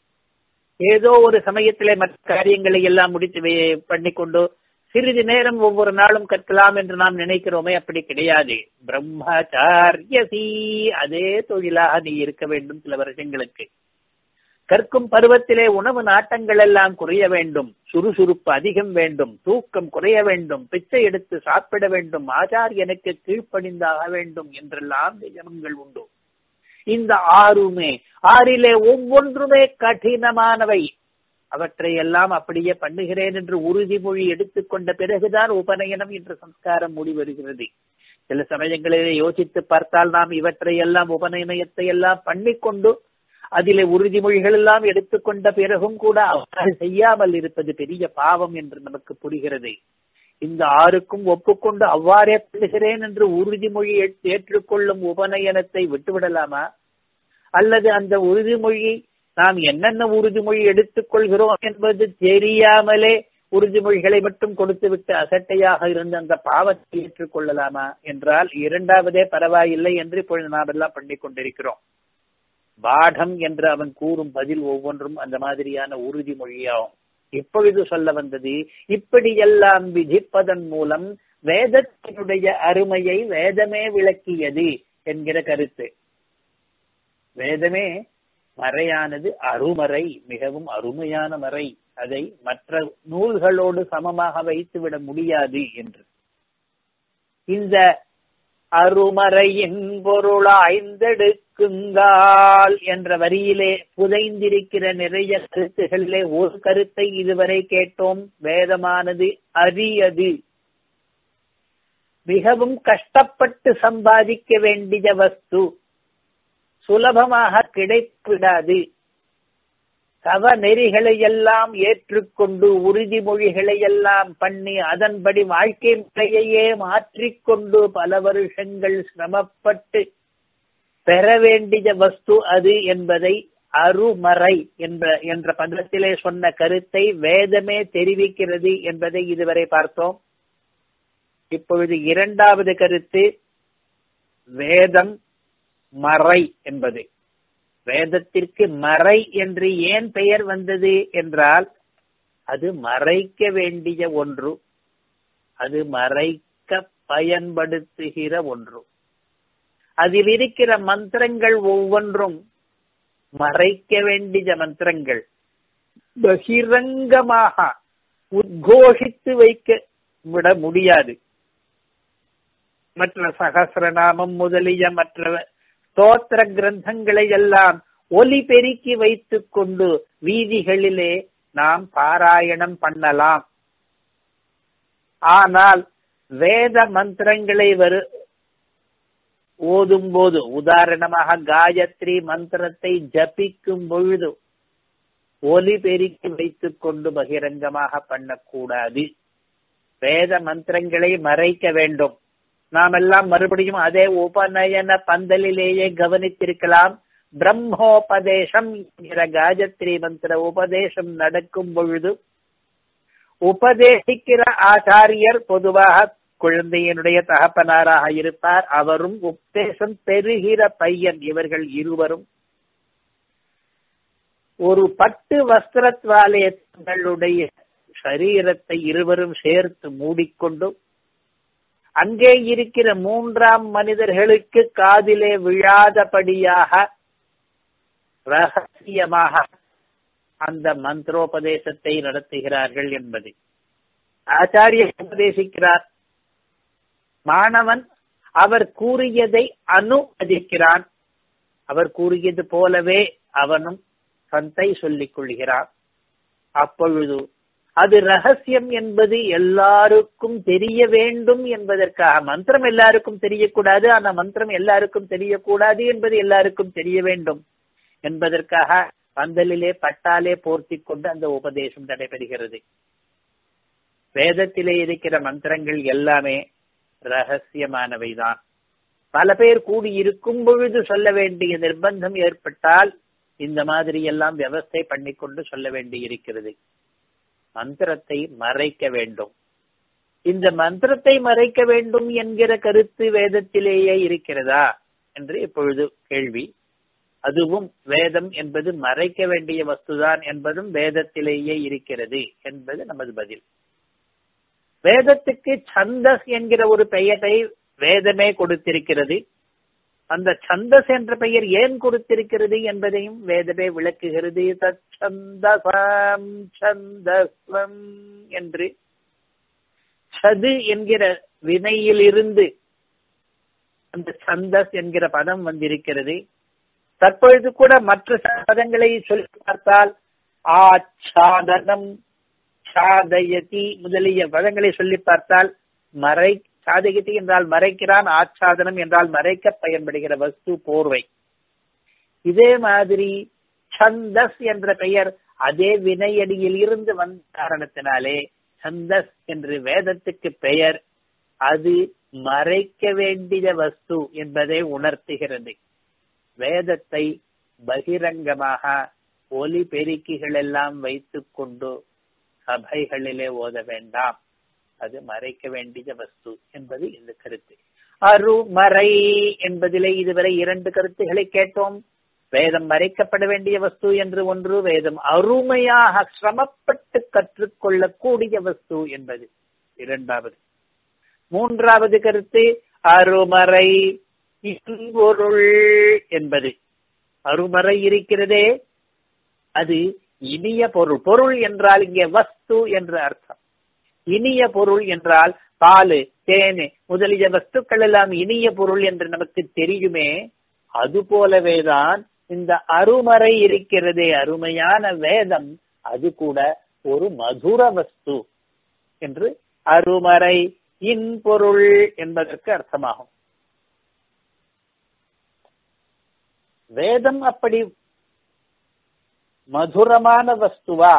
ஏதோ ஒரு சமயத்திலே மற்ற காரியங்களை எல்லாம் முடித்து பண்ணிக்கொண்டு சிறிது நேரம் ஒவ்வொரு நாளும் கற்கலாம் என்று நாம் நினைக்கிறோமே அப்படி கிடையாது பிரம்மச்சாரியசி அதே தொழிலாக நீ இருக்க வேண்டும் சில வருஷங்களுக்கு கற்கும் பருவத்திலே உணவு நாட்டங்கள் எல்லாம் குறைய வேண்டும் சுறுசுறுப்பு அதிகம் வேண்டும் தூக்கம் குறைய வேண்டும் பிச்சை எடுத்து சாப்பிட வேண்டும் ஆச்சாரியனுக்கு கீழ்ப்பணிந்தாக வேண்டும் என்றெல்லாம் நியமங்கள் உண்டு இந்த ஆறுமே ஆறிலே ஒவ்வொன்றுமே கடினமானவை அவற்றை எல்லாம் அப்படியே பண்ணுகிறேன் என்று உறுதிமொழி எடுத்துக்கொண்ட பிறகுதான் உபநயனம் என்ற சம்ஸ்காரம் முடிவருகிறது சில சமயங்களிலே யோசித்து பார்த்தால் நாம் இவற்றை எல்லாம் உபநயனத்தை எல்லாம் பண்ணிக்கொண்டு அதிலே உறுதிமொழிகள் எல்லாம் எடுத்துக்கொண்ட பிறகும் கூட அவ்வாறு செய்யாமல் இருப்பது பெரிய பாவம் என்று நமக்கு புரிகிறது இந்த ஆறுக்கும் ஒப்புக்கொண்டு அவ்வாறே பண்ணுகிறேன் என்று உறுதிமொழி ஏற்றுக்கொள்ளும் உபநயனத்தை விட்டுவிடலாமா அல்லது அந்த உறுதிமொழியை நாம் என்னென்ன உறுதிமொழி எடுத்துக்கொள்கிறோம் என்பது தெரியாமலே உறுதிமொழிகளை மட்டும் கொடுத்துவிட்டு அசட்டையாக இருந்த அந்த பாவத்தை ஏற்றுக்கொள்ளலாமா என்றால் இரண்டாவதே பரவாயில்லை என்று இப்பொழுது நாம் எல்லாம் பண்ணிக் கொண்டிருக்கிறோம் பாடம் என்று அவன் கூறும் பதில் ஒவ்வொன்றும் அந்த மாதிரியான உறுதிமொழியாகும் இப்பொழுது சொல்ல வந்தது இப்படியெல்லாம் விதிப்பதன் மூலம் வேதத்தினுடைய அருமையை வேதமே விளக்கியது என்கிற கருத்து வேதமே மறையானது அருமறை மிகவும் அருமையான மறை அதை மற்ற நூல்களோடு சமமாக வைத்துவிட முடியாது என்று இந்த அருமறையின் பொருள் ஐந்தெடுக்குங்கால் என்ற வரியிலே புதைந்திருக்கிற நிறைய கருத்துகளிலே ஒரு கருத்தை இதுவரை கேட்டோம் வேதமானது அரியது மிகவும் கஷ்டப்பட்டு சம்பாதிக்க வேண்டிய வஸ்து சுலபமாக கிடைத்துவிடாது தவ நெறிகளை எல்லாம் ஏற்றுக்கொண்டு உறுதிமொழிகளை எல்லாம் பண்ணி அதன்படி வாழ்க்கை முறையையே மாற்றிக்கொண்டு பல வருஷங்கள் சிரமப்பட்டு பெற வேண்டிய வஸ்து அது என்பதை அருமறை என்ற என்ற பதத்திலே சொன்ன கருத்தை வேதமே தெரிவிக்கிறது என்பதை இதுவரை பார்த்தோம் இப்பொழுது இரண்டாவது கருத்து வேதம் மறை என்பது வேதத்திற்கு மறை என்று ஏன் பெயர் வந்தது என்றால் அது மறைக்க வேண்டிய ஒன்று அது மறைக்க பயன்படுத்துகிற ஒன்று அதில் இருக்கிற மந்திரங்கள் ஒவ்வொன்றும் மறைக்க வேண்டிய மந்திரங்கள் பகிரங்கமாக உத்கோஷித்து வைக்க விட முடியாது மற்ற சகசிரநாமம் முதலிய மற்ற ஸ்தோத்திர கிரந்தங்களை எல்லாம் ஒலி பெருக்கி வைத்துக் கொண்டு வீதிகளிலே நாம் பாராயணம் பண்ணலாம் ஆனால் வேத மந்திரங்களை வரு ஓதும் போது உதாரணமாக காயத்ரி மந்திரத்தை ஜபிக்கும் பொழுது ஒலி பெருக்கி வைத்துக் கொண்டு பகிரங்கமாக பண்ணக்கூடாது வேத மந்திரங்களை மறைக்க வேண்டும் நாம் எல்லாம் மறுபடியும் அதே உபநயன பந்தலிலேயே கவனித்திருக்கலாம் பிரம்மோபதேசம் என்கிற காயத்ரி மந்திர உபதேசம் நடக்கும் பொழுது உபதேசிக்கிற ஆச்சாரியர் பொதுவாக குழந்தையினுடைய தகப்பனாராக இருப்பார் அவரும் உபதேசம் பெறுகிற பையன் இவர்கள் இருவரும் ஒரு பட்டு வஸ்திரத்வாலே தங்களுடைய சரீரத்தை இருவரும் சேர்த்து மூடிக்கொண்டு அங்கே இருக்கிற மூன்றாம் மனிதர்களுக்கு காதிலே விழாதபடியாக ரகசியமாக அந்த மந்திரோபதேசத்தை நடத்துகிறார்கள் என்பது ஆச்சாரியர் உபதேசிக்கிறார் மாணவன் அவர் கூறியதை அனுமதிக்கிறான் அவர் கூறியது போலவே அவனும் சந்தை சொல்லிக் கொள்கிறான் அப்பொழுது அது ரகசியம் என்பது எல்லாருக்கும் தெரிய வேண்டும் என்பதற்காக மந்திரம் எல்லாருக்கும் தெரியக்கூடாது ஆனா மந்திரம் எல்லாருக்கும் தெரியக்கூடாது என்பது எல்லாருக்கும் தெரிய வேண்டும் என்பதற்காக பந்தலிலே பட்டாலே போர்த்தி கொண்டு அந்த உபதேசம் நடைபெறுகிறது வேதத்திலே இருக்கிற மந்திரங்கள் எல்லாமே ரகசியமானவைதான் பல பேர் கூடி இருக்கும் பொழுது சொல்ல வேண்டிய நிர்பந்தம் ஏற்பட்டால் இந்த மாதிரி எல்லாம் விவஸ்தை பண்ணிக்கொண்டு சொல்ல வேண்டி இருக்கிறது மந்திரத்தை மறைக்க வேண்டும் இந்த மந்திரத்தை மறைக்க வேண்டும் என்கிற கருத்து வேதத்திலேயே இருக்கிறதா என்று இப்பொழுது கேள்வி அதுவும் வேதம் என்பது மறைக்க வேண்டிய வஸ்துதான் என்பதும் வேதத்திலேயே இருக்கிறது என்பது நமது பதில் வேதத்துக்கு சந்தஸ் என்கிற ஒரு பெயரை வேதமே கொடுத்திருக்கிறது அந்த சந்தஸ் என்ற பெயர் ஏன் கொடுத்திருக்கிறது என்பதையும் வேதமே விளக்குகிறது தச்சந்தசாம் சந்தஸ்வம் என்று சது என்கிற வினையிலிருந்து அந்த சந்தஸ் என்கிற பதம் வந்திருக்கிறது தற்பொழுது கூட மற்ற பதங்களை சொல்லி பார்த்தால் ஆச்சாதனம் சாதயதி முதலிய பதங்களை சொல்லி பார்த்தால் மறை சாதகதி என்றால் மறைக்கிறான் ஆச்சாதனம் என்றால் மறைக்க பயன்படுகிற வஸ்து போர்வை இதே மாதிரி சந்தஸ் என்ற பெயர் அதே வினையடியில் இருந்து வந்த காரணத்தினாலே சந்தஸ் என்று வேதத்துக்கு பெயர் அது மறைக்க வேண்டிய வஸ்து என்பதை உணர்த்துகிறது வேதத்தை பகிரங்கமாக ஒலி பெருக்கிகள் எல்லாம் வைத்துக் கொண்டு சபைகளிலே ஓத வேண்டாம் அது மறைக்க வேண்டிய வஸ்து என்பது இந்த கருத்து அருமறை என்பதிலே இதுவரை இரண்டு கருத்துக்களை கேட்டோம் வேதம் மறைக்கப்பட வேண்டிய வஸ்து என்று ஒன்று வேதம் அருமையாக சிரமப்பட்டு கற்றுக்கொள்ளக்கூடிய வஸ்து என்பது இரண்டாவது மூன்றாவது கருத்து அருமறை பொருள் என்பது அருமறை இருக்கிறதே அது இனிய பொருள் பொருள் என்றால் இங்கே வஸ்து என்ற அர்த்தம் இனிய பொருள் என்றால் பாலு தேனு முதலிய வஸ்துக்கள் எல்லாம் இனிய பொருள் என்று நமக்கு தெரியுமே அது போலவேதான் இந்த அருமறை இருக்கிறதே அருமையான வேதம் அது கூட ஒரு மதுர வஸ்து என்று அருமறை இன்பொருள் என்பதற்கு அர்த்தமாகும் வேதம் அப்படி மதுரமான வஸ்துவா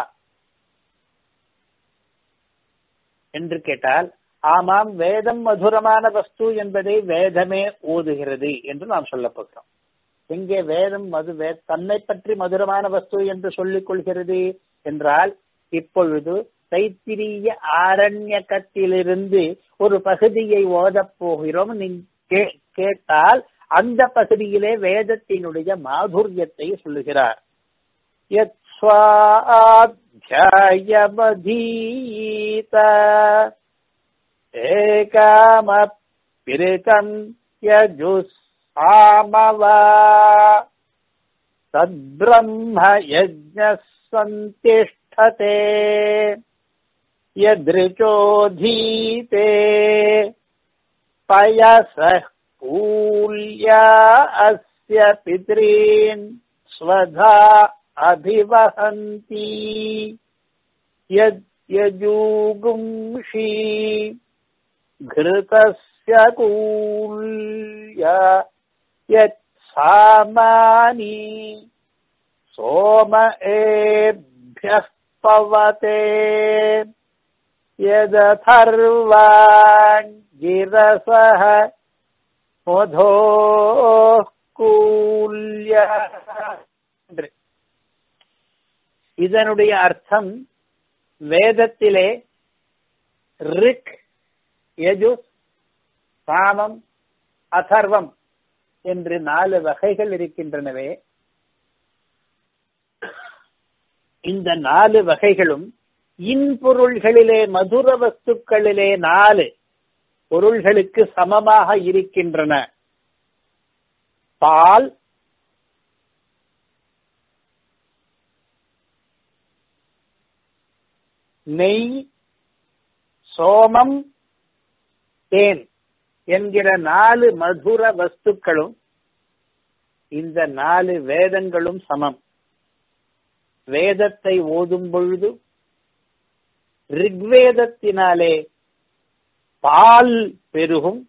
என்று கேட்டால் ஆமாம் வேதம் மதுரமான வஸ்து என்பதை வேதமே ஓதுகிறது என்று நாம் சொல்ல போகிறோம் எங்கே வேதம் மது தன்னை பற்றி மதுரமான வஸ்து என்று சொல்லிக் கொள்கிறது என்றால் இப்பொழுது தைத்திரிய ஆரண்யக்கத்திலிருந்து ஒரு பகுதியை ஓதப் போகிறோம் நீங்க கேட்டால் அந்த பகுதியிலே வேதத்தினுடைய மாதுரியத்தை சொல்லுகிறார் ध्यायमधीत एकामपिरितम् यजुस्सामवा तद्ब्रह्म यज्ञः सन्तिष्ठते यदृचोधीते पयसः पूल्या अस्य पितॄन् स्वधा अभिवहन्ति यद्यजूगुंषि घृतस्य कूल्य यत्सामानि सोम एभ्यः पवते यदथर्वाङ्गिरसः मधोः அனுக்கூல்ய என்று இதனுடைய அர்த்தம் வேதத்திலே ரிக் யஜுஸ் சாமம் அதர்வம் என்று நாலு வகைகள் இருக்கின்றனவே இந்த நாலு வகைகளும் இன்பொருள்களிலே மதுர வஸ்துக்களிலே நாலு பொருள்களுக்கு சமமாக இருக்கின்றன பால் நெய் சோமம் தேன் என்கிற நாலு மதுர வஸ்துக்களும் இந்த நாலு வேதங்களும் சமம் வேதத்தை ஓதும் பொழுது ரிக்வேதத்தினாலே பால் பெருகும்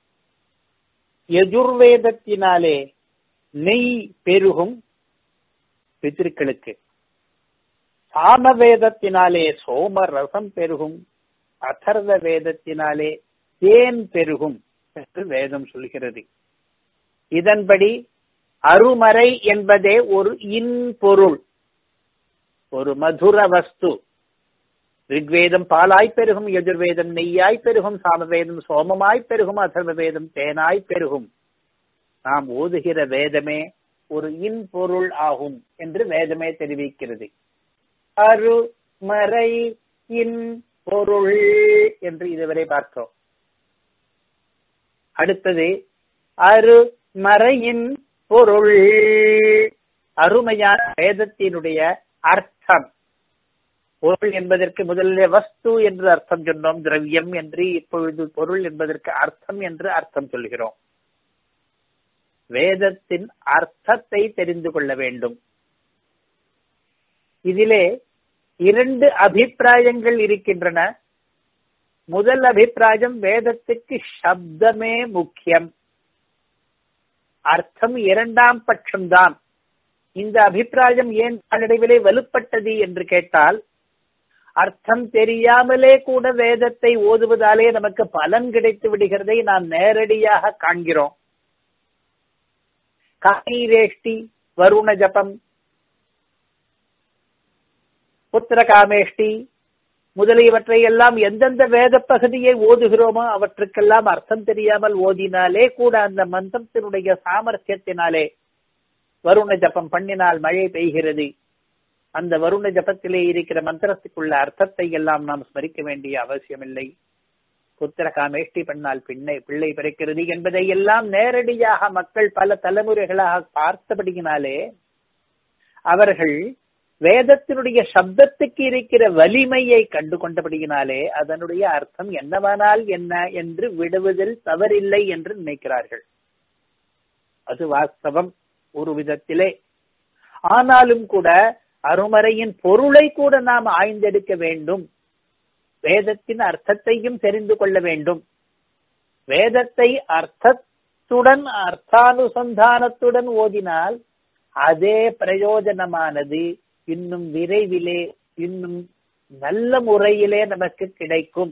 யஜுர்வேதத்தினாலே நெய் பெருகும் பித்திருக்களுக்கு சாமவேதத்தினாலே சோம ரசம் பெருகும் அதர்வ வேதத்தினாலே தேன் பெருகும் என்று வேதம் சொல்கிறது இதன்படி அருமறை என்பதே ஒரு இன்பொருள் ஒரு மதுர வஸ்து ரிக்வேதம் பாலாய் பெருகும் எதிர்வேதம் நெய்யாய் பெருகும் சாமவேதம் சோமமாய் பெருகும் அதர்வ வேதம் தேனாய் பெருகும் நாம் ஓதுகிற வேதமே ஒரு இன்பொருள் ஆகும் என்று வேதமே தெரிவிக்கிறது அரு மறை இன் பொருள் என்று இதுவரை பார்த்தோம் அடுத்தது அரு மறையின் பொருள் அருமையான வேதத்தினுடைய அர்த்தம் பொருள் என்பதற்கு முதலிலே வஸ்து என்று அர்த்தம் சொன்னோம் திரவியம் என்று இப்பொழுது பொருள் என்பதற்கு அர்த்தம் என்று அர்த்தம் சொல்கிறோம் வேதத்தின் அர்த்தத்தை தெரிந்து கொள்ள வேண்டும் இதிலே இரண்டு அபிப்பிராயங்கள் இருக்கின்றன முதல் அபிப்பிராயம் வேதத்துக்கு சப்தமே முக்கியம் அர்த்தம் இரண்டாம் பட்சம்தான் இந்த அபிப்பிராயம் ஏன் நாளடைவிலே வலுப்பட்டது என்று கேட்டால் அர்த்தம் தெரியாமலே கூட வேதத்தை ஓதுவதாலே நமக்கு பலன் கிடைத்து விடுகிறதை நாம் நேரடியாக காண்கிறோம் காமீரேஷ்டி வருண ஜபம் புத்திர காமேஷ்டி முதலியவற்றை எல்லாம் எந்தெந்த வேத பகுதியை ஓதுகிறோமோ அவற்றுக்கெல்லாம் அர்த்தம் தெரியாமல் ஓதினாலே கூட அந்த மந்திரத்தினுடைய சாமர்த்தியத்தினாலே வருண ஜபம் பண்ணினால் மழை பெய்கிறது அந்த வருண ஜபத்திலே இருக்கிற மந்திரத்துக்குள்ள அர்த்தத்தை எல்லாம் நாம் ஸ்மரிக்க வேண்டிய அவசியமில்லை புத்திர காமேஷ்டி பண்ணால் பிள்ளை பிள்ளை பிறக்கிறது என்பதை எல்லாம் நேரடியாக மக்கள் பல தலைமுறைகளாக பார்த்தபடியினாலே அவர்கள் வேதத்தினுடைய சப்தத்துக்கு இருக்கிற வலிமையை கண்டு கொண்டபடியினாலே அதனுடைய அர்த்தம் என்னவானால் என்ன என்று விடுவதில் தவறில்லை என்று நினைக்கிறார்கள் அது வாஸ்தவம் ஒரு விதத்திலே ஆனாலும் கூட அருமறையின் பொருளை கூட நாம் ஆய்ந்தெடுக்க வேண்டும் வேதத்தின் அர்த்தத்தையும் தெரிந்து கொள்ள வேண்டும் வேதத்தை அர்த்தத்துடன் அர்த்தானுசந்தானத்துடன் ஓதினால் அதே பிரயோஜனமானது இன்னும் விரைவிலே இன்னும் நல்ல முறையிலே நமக்கு கிடைக்கும்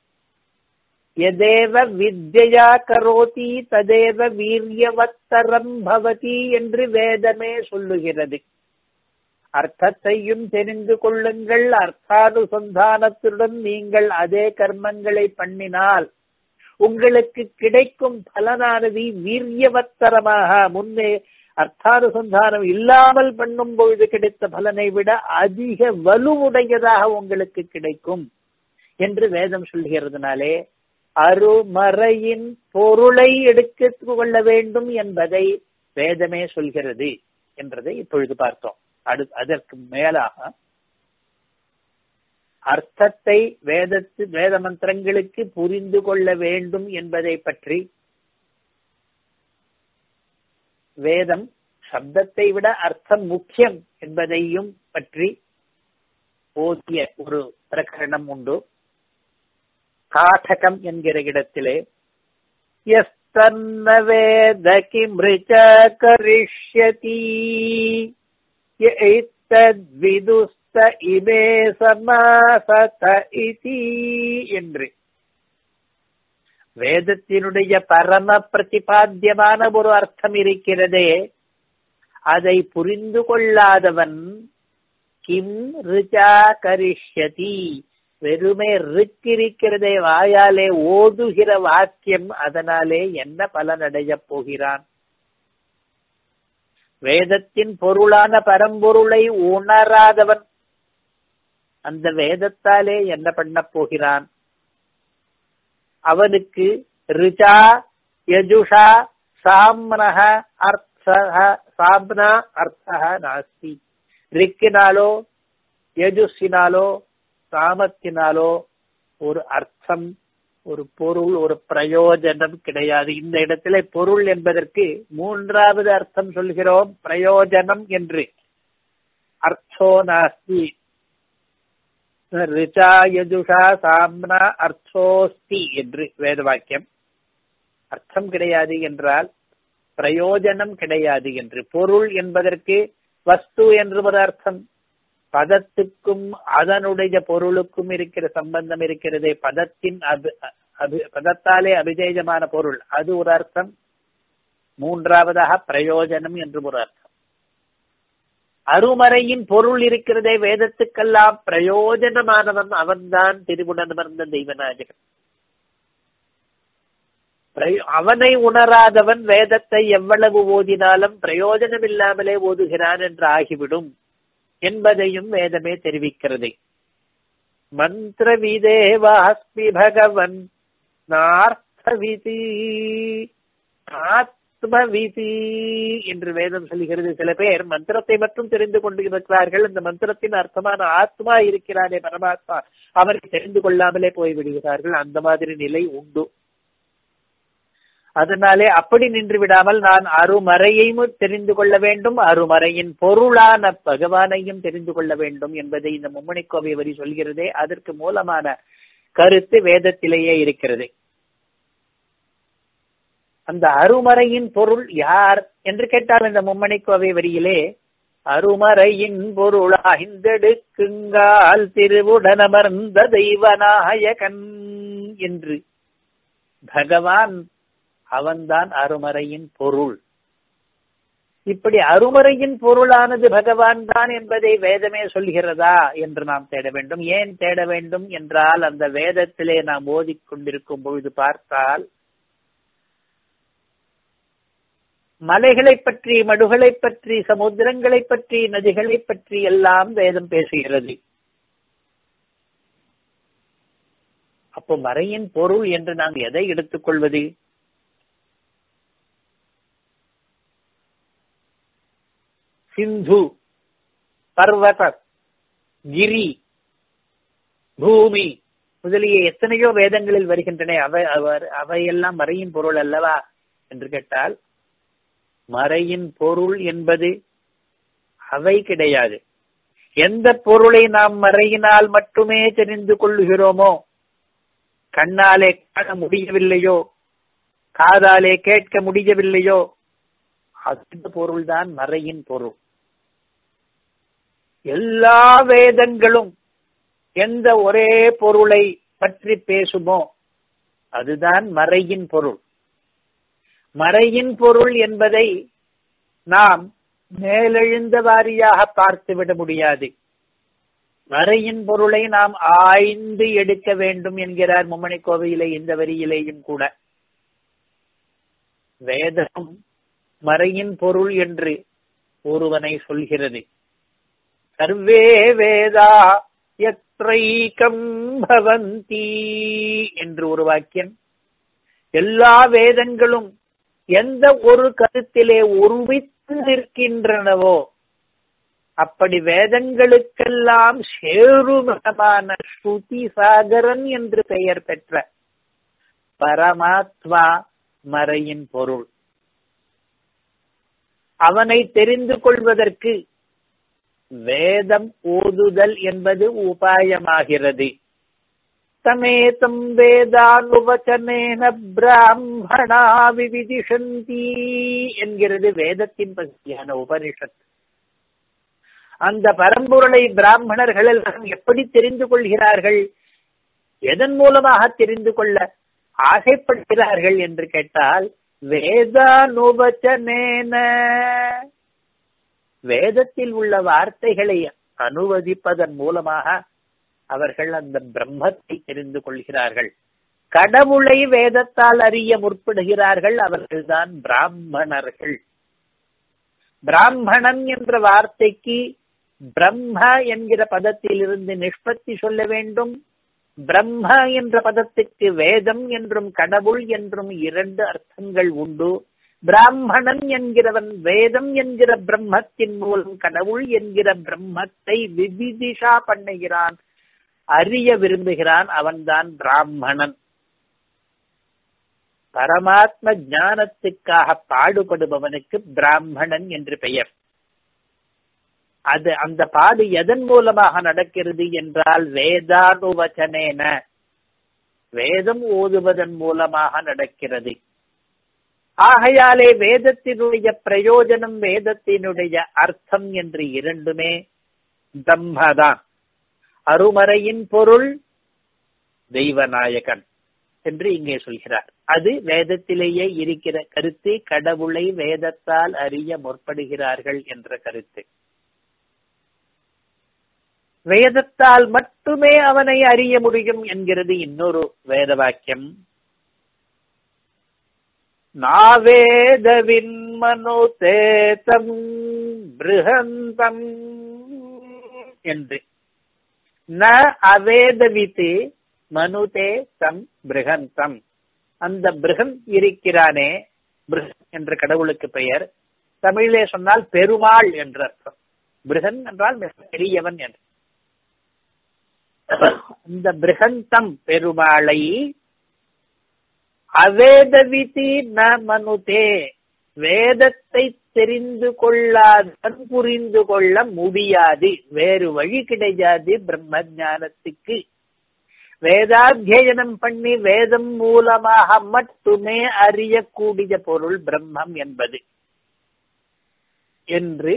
எதேவ வித்யா கரோதி ததேவ வீரியவத்தரம் பவதி என்று வேதமே சொல்லுகிறது அர்த்தத்தையும் தெரிந்து கொள்ளுங்கள் அர்த்தானுசந்தானத்துடன் நீங்கள் அதே கர்மங்களை பண்ணினால் உங்களுக்கு கிடைக்கும் பலனானது வீரியவத்தரமாக முன்னே அர்த்தானுசந்தானம் இல்லாமல் பண்ணும் பொழுது கிடைத்த பலனை விட அதிக வலுவுடையதாக உங்களுக்கு கிடைக்கும் என்று வேதம் சொல்கிறதுனாலே அருமறையின் பொருளை எடுத்துக் கொள்ள வேண்டும் என்பதை வேதமே சொல்கிறது என்றதை இப்பொழுது பார்த்தோம் அடு அதற்கு மேலாக அர்த்தத்தை வேதத்து வேத மந்திரங்களுக்கு புரிந்து கொள்ள வேண்டும் என்பதை பற்றி வேதம் சப்தத்தை விட அர்த்தம் முக்கியம் என்பதையும் பற்றி போதிய ஒரு பிரகரணம் உண்டு காட்டகம் என்கிற இடத்திலே எஸ்தன்ன வேத கிமிருச்ச கரிஷ்யதி விதுஸ்த இமே சமாசத இதி என்று வேதத்தினுடைய பரம பிரதிபாத்தியமான ஒரு அர்த்தம் இருக்கிறதே அதை புரிந்து கொள்ளாதவன் கிம் ரிச்சா கரிஷ்யதி வெறுமே ரிக்கிருக்கிறதே வாயாலே ஓதுகிற வாக்கியம் அதனாலே என்ன பலனடையப் போகிறான் வேதத்தின் பொருளான பரம்பொருளை உணராதவன் அந்த வேதத்தாலே என்ன பண்ண போகிறான் அவனுக்கு ரிஜா யஜுஷா சாம்னஹ அர்த்தஹ சாப்னா அர்த்தஹ நாஸ்தி ரிக்கினாலோ யஜுஸினாலோ சாமத்தினாலோ ஒரு அர்த்தம் ஒரு பொருள் ஒரு பிரயோஜனம் கிடையாது இந்த இடத்துல பொருள் என்பதற்கு மூன்றாவது அர்த்தம் சொல்கிறோம் பிரயோஜனம் என்று அர்த்தோ நாஸ்தி ரிச்சா யஜுஷா சாம்னா அர்த்தோஸ்தி என்று வேத வாக்கியம் அர்த்தம் கிடையாது என்றால் பிரயோஜனம் கிடையாது என்று பொருள் என்பதற்கு வஸ்து என்று ஒரு அர்த்தம் பதத்துக்கும் அதனுடைய பொருளுக்கும் இருக்கிற சம்பந்தம் இருக்கிறதே பதத்தின் அபி அபி பதத்தாலே அபிஜேஜமான பொருள் அது ஒரு அர்த்தம் மூன்றாவதாக பிரயோஜனம் என்று ஒரு அர்த்தம் அருமறையின் பொருள் இருக்கிறதே வேதத்துக்கெல்லாம் பிரயோஜனமானவன் அவன்தான் திருவுணர்ந்த தெய்வநாயகன் அவனை உணராதவன் வேதத்தை எவ்வளவு ஓதினாலும் பிரயோஜனம் இல்லாமலே ஓதுகிறான் என்று ஆகிவிடும் என்பதையும் வேதமே தெரிவிக்கிறது மந்திரவிதேவாஸ்மி பகவன் நார்த்தவிதி ஆத்மவிதி என்று வேதம் சொல்கிறது சில பேர் மந்திரத்தை மட்டும் தெரிந்து கொண்டு இருக்கிறார்கள் அந்த மந்திரத்தின் அர்த்தமான ஆத்மா இருக்கிறானே பரமாத்மா அவரை தெரிந்து கொள்ளாமலே போய்விடுகிறார்கள் அந்த மாதிரி நிலை உண்டு அதனாலே அப்படி நின்று விடாமல் நான் அருமறையையும் தெரிந்து கொள்ள வேண்டும் அருமறையின் பொருளான பகவானையும் தெரிந்து கொள்ள வேண்டும் என்பதை இந்த மும்மணி கோவை வரி சொல்கிறதே அதற்கு மூலமான கருத்து வேதத்திலேயே இருக்கிறது அந்த அருமறையின் பொருள் யார் என்று கேட்டால் இந்த மும்மணி கோவை வரியிலே அருமறையின் பொருளாய்ந்தெடுக்குங்கால் திருவுடனமர்ந்த தெய்வநாயகன் என்று பகவான் அவன்தான் அருமறையின் பொருள் இப்படி அருமறையின் பொருளானது பகவான் தான் என்பதை வேதமே சொல்கிறதா என்று நாம் தேட வேண்டும் ஏன் தேட வேண்டும் என்றால் அந்த வேதத்திலே நாம் ஓதிக்கொண்டிருக்கும் பொழுது பார்த்தால் மலைகளை பற்றி மடுகளை பற்றி சமுத்திரங்களை பற்றி நதிகளை பற்றி எல்லாம் வேதம் பேசுகிறது அப்போ மறையின் பொருள் என்று நாம் எதை எடுத்துக்கொள்வது சிந்து பர்வத கிரி பூமி முதலிய எத்தனையோ வேதங்களில் வருகின்றன அவை அவையெல்லாம் மறையின் பொருள் அல்லவா என்று கேட்டால் மறையின் பொருள் என்பது அவை கிடையாது எந்த பொருளை நாம் மறையினால் மட்டுமே தெரிந்து கொள்ளுகிறோமோ கண்ணாலே காண முடியவில்லையோ காதாலே கேட்க முடியவில்லையோ அந்த பொருள்தான் மறையின் பொருள் எல்லா வேதங்களும் எந்த ஒரே பொருளை பற்றி பேசுமோ அதுதான் மறையின் பொருள் மறையின் பொருள் என்பதை நாம் மேலெழுந்த வாரியாக பார்த்துவிட முடியாது மறையின் பொருளை நாம் ஆய்ந்து எடுக்க வேண்டும் என்கிறார் மும்மணி கோவையிலே இந்த வரியிலேயும் கூட வேதம் மறையின் பொருள் என்று ஒருவனை சொல்கிறது சர்வே வேதா எத்ரைக்கம் பவந்தி என்று ஒரு வாக்கியம் எல்லா வேதங்களும் எந்த ஒரு கருத்திலே ஒருமித்து நிற்கின்றனவோ அப்படி வேதங்களுக்கெல்லாம் சேருமகமான ஸ்ருதி சாகரன் என்று பெயர் பெற்ற பரமாத்மா மறையின் பொருள் அவனை தெரிந்து கொள்வதற்கு வேதம் ஓதுதல் என்பது உபாயமாகிறது தமேதம் வேதானுவச்சனேன பிராமணா விவிதிஷந்தி என்கிறது வேதத்தின் பகுதியான உபனிஷத் அந்த பரம்பொருளை பிராமணர்கள் எல்லாம் எப்படி தெரிந்து கொள்கிறார்கள் எதன் மூலமாக தெரிந்து கொள்ள ஆசைப்படுகிறார்கள் என்று கேட்டால் வேதானுவச்சனேன வேதத்தில் உள்ள வார்த்தைகளை அனுவதிப்பதன் மூலமாக அவர்கள் அந்த பிரம்மத்தை தெரிந்து கொள்கிறார்கள் கடவுளை வேதத்தால் அறிய முற்படுகிறார்கள் அவர்கள்தான் பிராமணர்கள் பிராமணன் என்ற வார்த்தைக்கு பிரம்ம என்கிற பதத்திலிருந்து நிஷ்பத்தி சொல்ல வேண்டும் பிரம்ம என்ற பதத்துக்கு வேதம் என்றும் கடவுள் என்றும் இரண்டு அர்த்தங்கள் உண்டு பிராமணன் என்கிறவன் வேதம் என்கிற பிரம்மத்தின் மூலம் கடவுள் என்கிற பிரம்மத்தை விவிதிஷா பண்ணுகிறான் அறிய விரும்புகிறான் அவன்தான் பிராமணன் பரமாத்ம ஞானத்துக்காக பாடுபடுபவனுக்கு பிராமணன் என்று பெயர் அது அந்த பாடு எதன் மூலமாக நடக்கிறது என்றால் வேதானுவச்சனேன வேதம் ஓதுவதன் மூலமாக நடக்கிறது ஆகையாலே வேதத்தினுடைய பிரயோஜனம் வேதத்தினுடைய அர்த்தம் என்று இரண்டுமே பிரம்மதான் அருமறையின் பொருள் தெய்வநாயகன் என்று இங்கே சொல்கிறார் அது வேதத்திலேயே இருக்கிற கருத்து கடவுளை வேதத்தால் அறிய முற்படுகிறார்கள் என்ற கருத்து வேதத்தால் மட்டுமே அவனை அறிய முடியும் என்கிறது இன்னொரு வேத வாக்கியம் நாவேதவின் மனுதேதம் பிருகந்தம் என்று ந அவேதவித்து மனுதே தம் பிருகந்தம் அந்த பிருகன் இருக்கிறானே பிருகன் என்ற கடவுளுக்கு பெயர் தமிழிலே சொன்னால் பெருமாள் என்ற அர்த்தம் பிருகன் என்றால் மிக பெரியவன் என்று அந்த பிருகந்தம் பெருமாளை அவேதவிதி ந மனுதே வேதத்தை தெரிந்து கொள்ளாதவன் புரிந்து கொள்ள முடியாது வேறு வழி கிடையாது பிரம்ம ஞானத்துக்கு வேதாத்தியனம் பண்ணி வேதம் மூலமாக மட்டுமே அறியக்கூடிய பொருள் பிரம்மம் என்பது என்று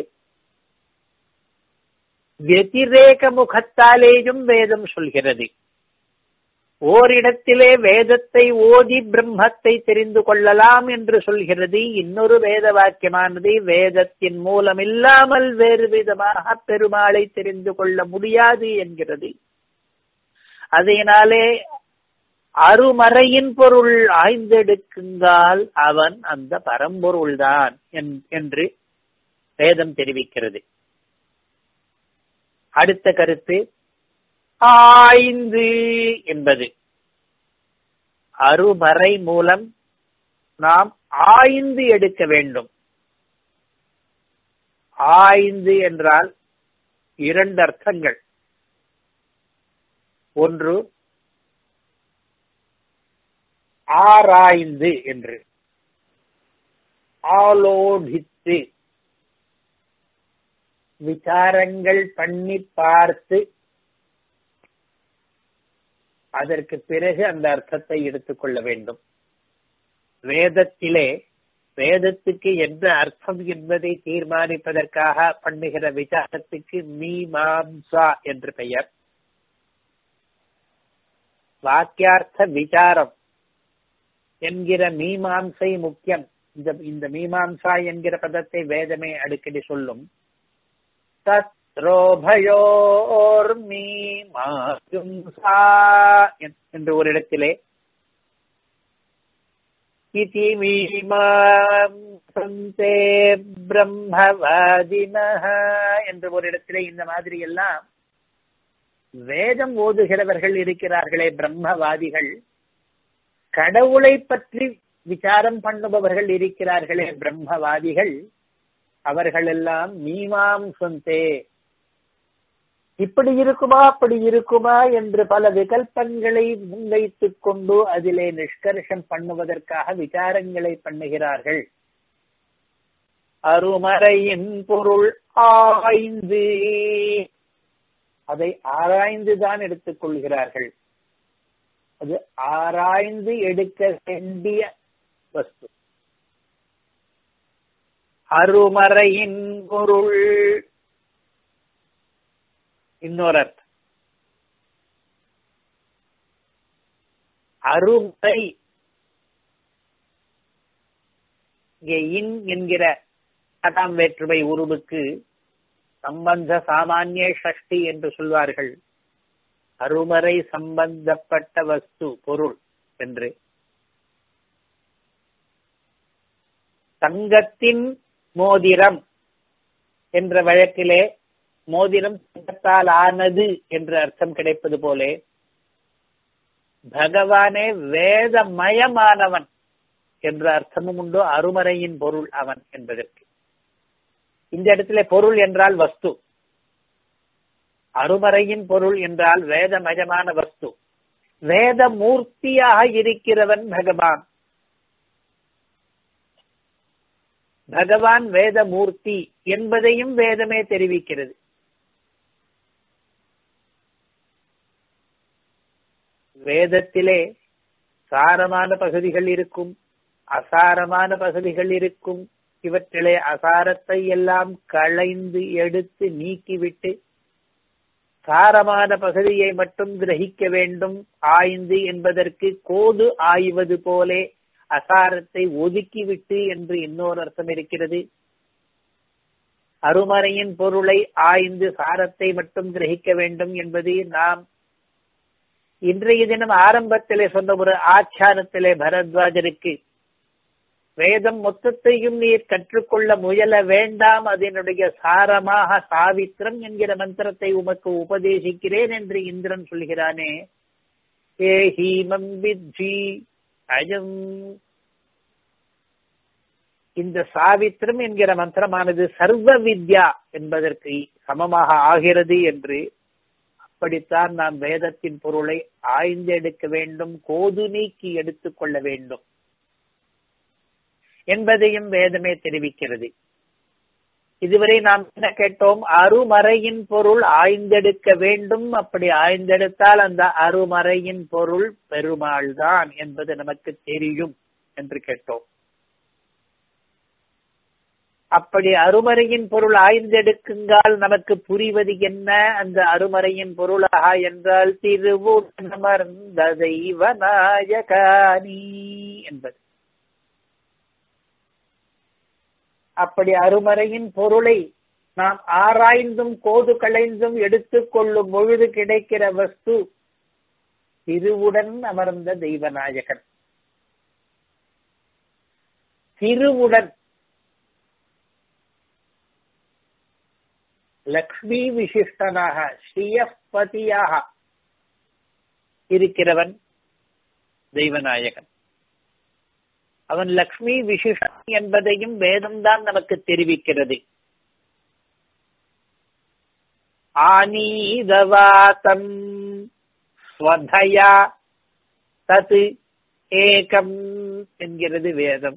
வெதிரேக முகத்தாலேயும் வேதம் சொல்கிறது ஓரிடத்திலே வேதத்தை ஓதி பிரம்மத்தை தெரிந்து கொள்ளலாம் என்று சொல்கிறது இன்னொரு வேத வாக்கியமானது வேதத்தின் மூலம் இல்லாமல் வேறு விதமாக பெருமாளை தெரிந்து கொள்ள முடியாது என்கிறது அதனாலே அருமறையின் பொருள் ஆய்ந்தெடுக்குங்கால் அவன் அந்த பரம்பொருள்தான் என்று வேதம் தெரிவிக்கிறது அடுத்த கருத்து ஆய்ந்து என்பது அருமறை மூலம் நாம் ஆய்ந்து எடுக்க வேண்டும் ஆய்ந்து என்றால் இரண்டு அர்த்தங்கள் ஒன்று ஆராய்ந்து என்று ஆலோடித்து விசாரங்கள் பண்ணி பார்த்து அதற்கு பிறகு அந்த அர்த்தத்தை எடுத்துக்கொள்ள வேண்டும் வேதத்திலே வேதத்துக்கு என்ன அர்த்தம் என்பதை தீர்மானிப்பதற்காக பண்ணுகிற விசாரத்துக்கு மீமாம்சா என்று பெயர் வாக்கியார்த்த விசாரம் என்கிற மீமாம்சை முக்கியம் இந்த இந்த மீமாம்சா என்கிற பதத்தை வேதமே அடிக்கடி சொல்லும் தத்ரோபயோர் மீமாம்சா என்று ஒரு இடத்திலே இதி மீமாம்சந்தே பிரம்மவாதினஹ என்று ஒரு இடத்திலே இந்த மாதிரி எல்லாம் வேதம் ஓதுகிறவர்கள் இருக்கிறார்களே பிரம்மவாதிகள் கடவுளை பற்றி விசாரம் பண்ணுபவர்கள் இருக்கிறார்களே பிரம்மவாதிகள் அவர்கள் எல்லாம் மீமாம்சந்தே இப்படி இருக்குமா அப்படி இருக்குமா என்று பல விகல்பங்களை முன்வைத்துக் கொண்டு அதிலே நிஷ்கர்ஷம் பண்ணுவதற்காக விசாரங்களை பண்ணுகிறார்கள் அருமறையின் பொருள் ஆய்ந்து அதை ஆராய்ந்துதான் எடுத்துக் கொள்கிறார்கள் அது ஆராய்ந்து எடுக்க வேண்டிய வஸ்து அருமறையின் பொருள் இன்னொரு அர்த்தம் அருமை இங்கே இன் என்கிற அதாம் வேற்றுமை உருவுக்கு சம்பந்த சாமானிய ஷஷ்டி என்று சொல்வார்கள் அருமறை சம்பந்தப்பட்ட வஸ்து பொருள் என்று தங்கத்தின் மோதிரம் என்ற வழக்கிலே மோதிரம் தங்கத்தால் ஆனது என்ற அர்த்தம் கிடைப்பது போலே பகவானே வேதமயமானவன் என்ற அர்த்தமும் உண்டு அருமறையின் பொருள் அவன் என்பதற்கு இந்த இடத்துல பொருள் என்றால் வஸ்து அருமறையின் பொருள் என்றால் வேதமயமான வஸ்து வேத மூர்த்தியாக இருக்கிறவன் பகவான் பகவான் வேத மூர்த்தி என்பதையும் வேதமே தெரிவிக்கிறது வேதத்திலே சாரமான பகுதிகள் இருக்கும் அசாரமான பகுதிகள் இருக்கும் இவற்றிலே அசாரத்தை எல்லாம் களைந்து எடுத்து நீக்கிவிட்டு சாரமான பகுதியை மட்டும் கிரகிக்க வேண்டும் ஆய்ந்து என்பதற்கு கோது ஆய்வது போலே அசாரத்தை ஒதுக்கிவிட்டு என்று இன்னொரு அர்த்தம் இருக்கிறது அருமறையின் பொருளை ஆய்ந்து சாரத்தை மட்டும் கிரகிக்க வேண்டும் என்பது நாம் இன்றைய தினம் ஆரம்பத்திலே சொன்ன ஒரு ஆச்சாரத்திலே பரத்வாஜருக்கு வேதம் மொத்தத்தையும் நீர் கற்றுக்கொள்ள முயல வேண்டாம் அதனுடைய சாரமாக சாவித்திரம் என்கிற மந்திரத்தை உமக்கு உபதேசிக்கிறேன் என்று இந்திரன் சொல்கிறானே ஏ ஹீமம் வித்ஜி அயம் இந்த சாவித்திரம் என்கிற மந்திரமானது சர்வ வித்யா என்பதற்கு சமமாக ஆகிறது என்று அப்படித்தான் நாம் வேதத்தின் பொருளை ஆய்ந்தெடுக்க வேண்டும் கோது நீக்கி எடுத்துக் கொள்ள வேண்டும் என்பதையும் வேதமே தெரிவிக்கிறது இதுவரை நாம் என்ன கேட்டோம் அருமறையின் பொருள் ஆய்ந்தெடுக்க வேண்டும் அப்படி ஆய்ந்தெடுத்தால் அந்த அருமறையின் பொருள் பெருமாள் தான் என்பது நமக்கு தெரியும் என்று கேட்டோம் அப்படி அருமறையின் பொருள் ஆய்ந்தெடுக்குங்கால் நமக்கு புரிவது என்ன அந்த அருமறையின் பொருளாக என்றால் திருவுணமர்ந்த தெய்வநாயகானி என்பது அப்படி அருமறையின் பொருளை நாம் ஆராய்ந்தும் கோது களைந்தும் எடுத்துக்கொள்ளும் பொழுது கிடைக்கிற வஸ்து திருவுடன் அமர்ந்த தெய்வநாயகன் திருவுடன் லக்ஷ்மி விசிஷ்டனாக ஸ்ரீயப்பதியாக இருக்கிறவன் தெய்வநாயகன் அவன் லக்ஷ்மி விசிஷ்டன் என்பதையும் வேதம்தான் நமக்கு தெரிவிக்கிறது ஆனீதவாதம் ஸ்வதயா தத் ஏகம் என்கிறது வேதம்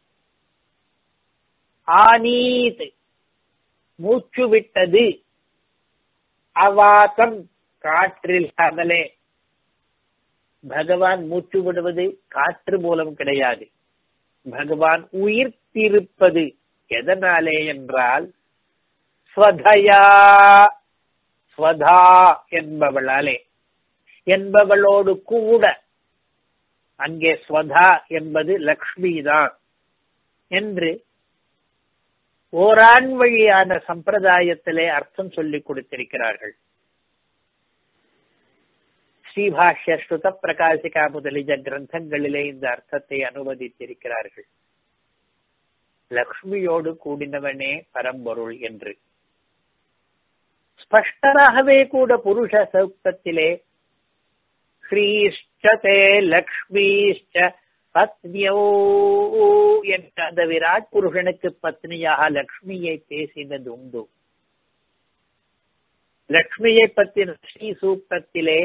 ஆனீத் மூச்சு விட்டது அவாத்தம் காற்றில் அகலே பகவான் மூச்சு விடுவது காற்று மூலம் கிடையாது பகவான் உயிர்த்திருப்பது எதனாலே என்றால் ஸ்வதயா ஸ்வதா என்பவளாலே என்பவளோடு கூட அங்கே ஸ்வதா என்பது லக்ஷ்மி தான் என்று ஓராண் வழியான சம்பிரதாயத்திலே அர்த்தம் சொல்லிக் கொடுத்திருக்கிறார்கள் ஸ்ரீபாஷ்ய ஸ்ருத பிரகாசிகா முதலிய கிரந்தங்களிலே இந்த அர்த்தத்தை அனுமதித்திருக்கிறார்கள் லக்ஷ்மியோடு கூடினவனே பரம்பொருள் என்று ஸ்பஷ்டராகவே கூட புருஷ சௌக்தத்திலே ஸ்ரீஷ்டதே லக்ஷ்மீஷ்ட பத்னியோ என்ற அந்த விராட் புருஷனுக்கு பத்னியாக லக்ஷ்மியை பேசினது உண்டு லக்ஷ்மியை பற்றின ஸ்ரீ சூக்தத்திலே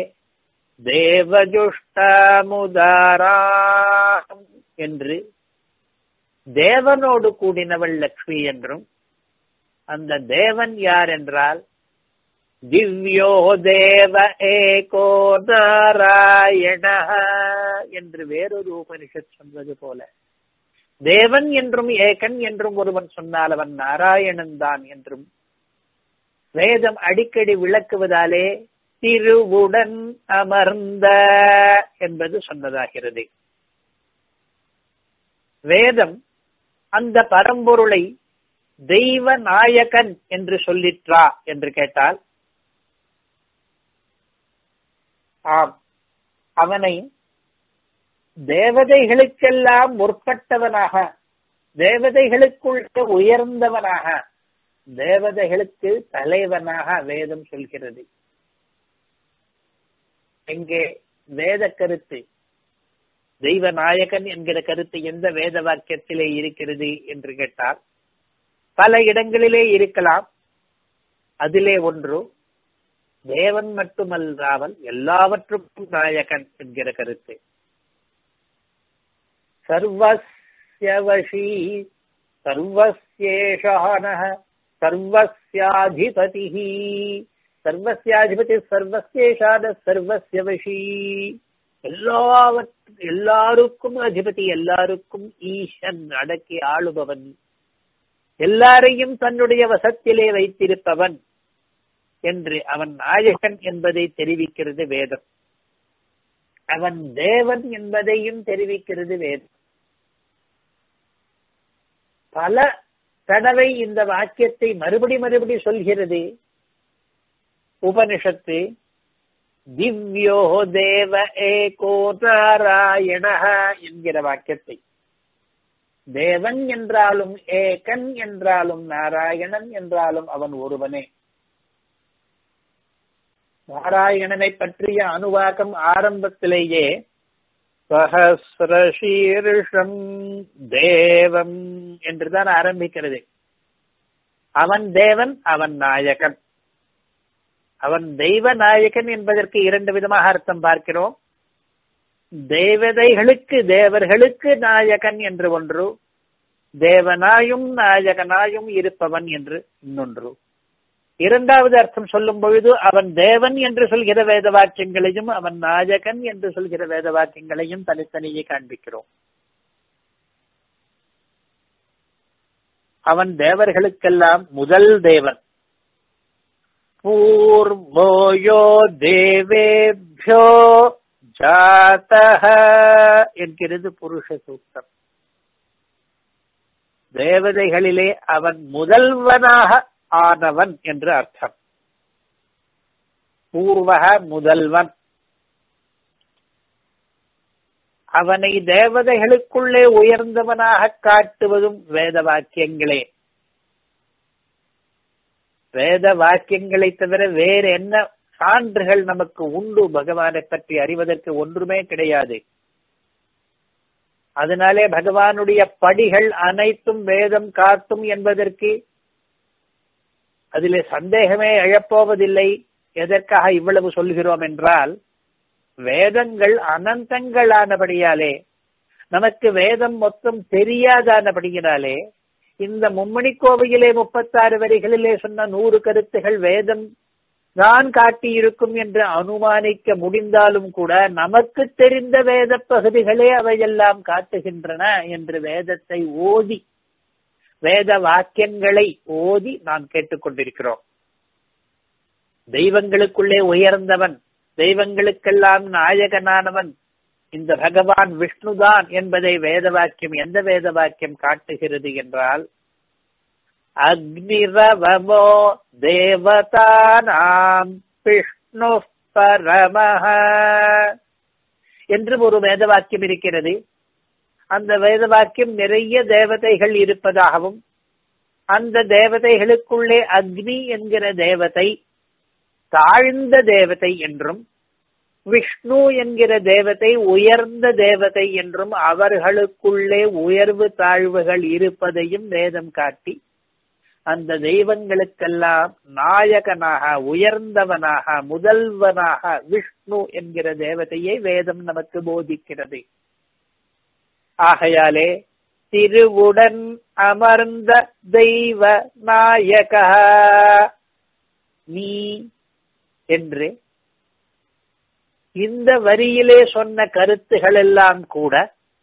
தேவஜுஷ்டமுதாரா என்று தேவனோடு கூடினவள் லக்ஷ்மி என்றும் அந்த தேவன் யார் என்றால் திவ்யோ தேவ ஏகோ நாராயண என்று வேறொரு உபனிஷத் சொல்வது போல தேவன் என்றும் ஏகன் என்றும் ஒருவன் சொன்னால் அவன் நாராயணன் தான் என்றும் வேதம் அடிக்கடி விளக்குவதாலே திருவுடன் அமர்ந்த என்பது சொன்னதாகிறது வேதம் அந்த பரம்பொருளை தெய்வ நாயகன் என்று சொல்லிற்றா என்று கேட்டால் ஆம் அவனை தேவதைகளுக்கெல்லாம் முற்பட்டவனாக தேவதைகளுக்குள்ள உயர்ந்தவனாக தேவதைகளுக்கு தலைவனாக வேதம் சொல்கிறது எங்கே வேத கருத்து தெய்வ நாயகன் என்கிற கருத்து எந்த வேத வாக்கியத்திலே இருக்கிறது என்று கேட்டால் பல இடங்களிலே இருக்கலாம் அதிலே ஒன்று தேவன் மட்டுமல்லாமல் எல்லாவற்றுக்கும் நாயகன் என்கிற கருத்து சர்வஸ்யவஷி சர்வஸ்யேஷான சர்வஸ்யாதிபதி சர்வஸ்யாதிபதி சர்வஸ்யேஷான சர்வஸ்யவஷி எல்லாவற்று எல்லாருக்கும் அதிபதி எல்லாருக்கும் ஈசன் அடக்கி ஆளுபவன் எல்லாரையும் தன்னுடைய வசத்திலே வைத்திருப்பவன் என்று அவன் நாயகன் என்பதை தெரிவிக்கிறது வேதம் அவன் தேவன் என்பதையும் தெரிவிக்கிறது வேதம் பல தடவை இந்த வாக்கியத்தை மறுபடி மறுபடி சொல்கிறது உபனிஷத்து திவ்யோ தேவ ஏகோ நாராயண என்கிற வாக்கியத்தை தேவன் என்றாலும் ஏகன் என்றாலும் நாராயணன் என்றாலும் அவன் ஒருவனே நாராயணனை பற்றிய அனுவாக்கம் ஆரம்பத்திலேயே சஹசிரசீர்ஷம் தேவம் என்றுதான் ஆரம்பிக்கிறது அவன் தேவன் அவன் நாயகன் அவன் தெய்வ நாயகன் என்பதற்கு இரண்டு விதமாக அர்த்தம் பார்க்கிறோம் தேவதைகளுக்கு தேவர்களுக்கு நாயகன் என்று ஒன்று தேவனாயும் நாயகனாயும் இருப்பவன் என்று இன்னொன்று இரண்டாவது அர்த்தம் சொல்லும் பொழுது அவன் தேவன் என்று சொல்கிற வேத வாக்கியங்களையும் அவன் நாயகன் என்று சொல்கிற வேத வாக்கியங்களையும் தனித்தனியே காண்பிக்கிறோம் அவன் தேவர்களுக்கெல்லாம் முதல் தேவன் பூர்வோயோ தேவேபியோ ஜாதக என்கிறது புருஷ சூக்தம் தேவதைகளிலே அவன் முதல்வனாக ஆனவன் என்று அர்த்தம் பூர்வக முதல்வன் அவனை தேவதைகளுக்குள்ளே உயர்ந்தவனாக காட்டுவதும் வேத வாக்கியங்களே வேத வாக்கியங்களை தவிர வேறு என்ன சான்றுகள் நமக்கு உண்டு பகவானை பற்றி அறிவதற்கு ஒன்றுமே கிடையாது அதனாலே பகவானுடைய படிகள் அனைத்தும் வேதம் காட்டும் என்பதற்கு அதிலே சந்தேகமே எழப்போவதில்லை எதற்காக இவ்வளவு சொல்கிறோம் என்றால் வேதங்கள் அனந்தங்களானபடியாலே நமக்கு வேதம் மொத்தம் தெரியாதானபடியினாலே இந்த மும்மணி கோவையிலே முப்பத்தாறு வரிகளிலே சொன்ன நூறு கருத்துகள் வேதம் நான் காட்டியிருக்கும் என்று அனுமானிக்க முடிந்தாலும் கூட நமக்கு தெரிந்த வேத பகுதிகளே அவையெல்லாம் காட்டுகின்றன என்று வேதத்தை ஓதி வேத வாக்கியங்களை ஓதி நாம் கேட்டுக்கொண்டிருக்கிறோம் தெய்வங்களுக்குள்ளே உயர்ந்தவன் தெய்வங்களுக்கெல்லாம் நாயகனானவன் இந்த பகவான் விஷ்ணுதான் என்பதை வேத வாக்கியம் எந்த வேத வாக்கியம் காட்டுகிறது என்றால் அக்னிரவமோ தேவதானாம் விஷ்ணு பரமஹ என்று ஒரு வேத வாக்கியம் இருக்கிறது அந்த வேத வாக்கியம் நிறைய தேவதைகள் இருப்பதாகவும் அந்த தேவதைகளுக்குள்ளே அக்னி என்கிற தேவதை தாழ்ந்த தேவதை என்றும் விஷ்ணு என்கிற தேவதை உயர்ந்த தேவதை என்றும் அவர்களுக்குள்ளே உயர்வு தாழ்வுகள் இருப்பதையும் வேதம் காட்டி அந்த தெய்வங்களுக்கெல்லாம் நாயகனாக உயர்ந்தவனாக முதல்வனாக விஷ்ணு என்கிற தேவதையை வேதம் நமக்கு போதிக்கிறது ஆகையாலே திருவுடன் அமர்ந்த தெய்வ நாயக நீ என்று இந்த வரியிலே சொன்ன கருத்துகள் எல்லாம் கூட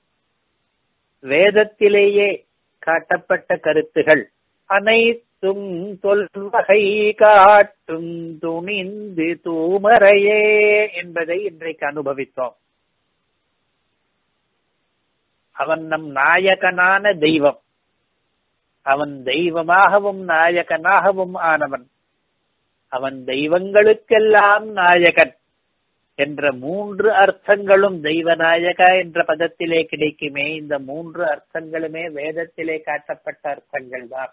வேதத்திலேயே காட்டப்பட்ட கருத்துகள் அனைத்தும் தொல்வகை காட்டும் துணிந்து தூமரையே என்பதை இன்றைக்கு அனுபவித்தோம் அவன் நம் நாயகனான தெய்வம் அவன் தெய்வமாகவும் நாயகனாகவும் ஆனவன் அவன் தெய்வங்களுக்கெல்லாம் நாயகன் என்ற மூன்று அர்த்தங்களும் தெய்வநாயக என்ற பதத்திலே கிடைக்குமே இந்த மூன்று அர்த்தங்களுமே வேதத்திலே காட்டப்பட்ட அர்த்தங்கள் தான்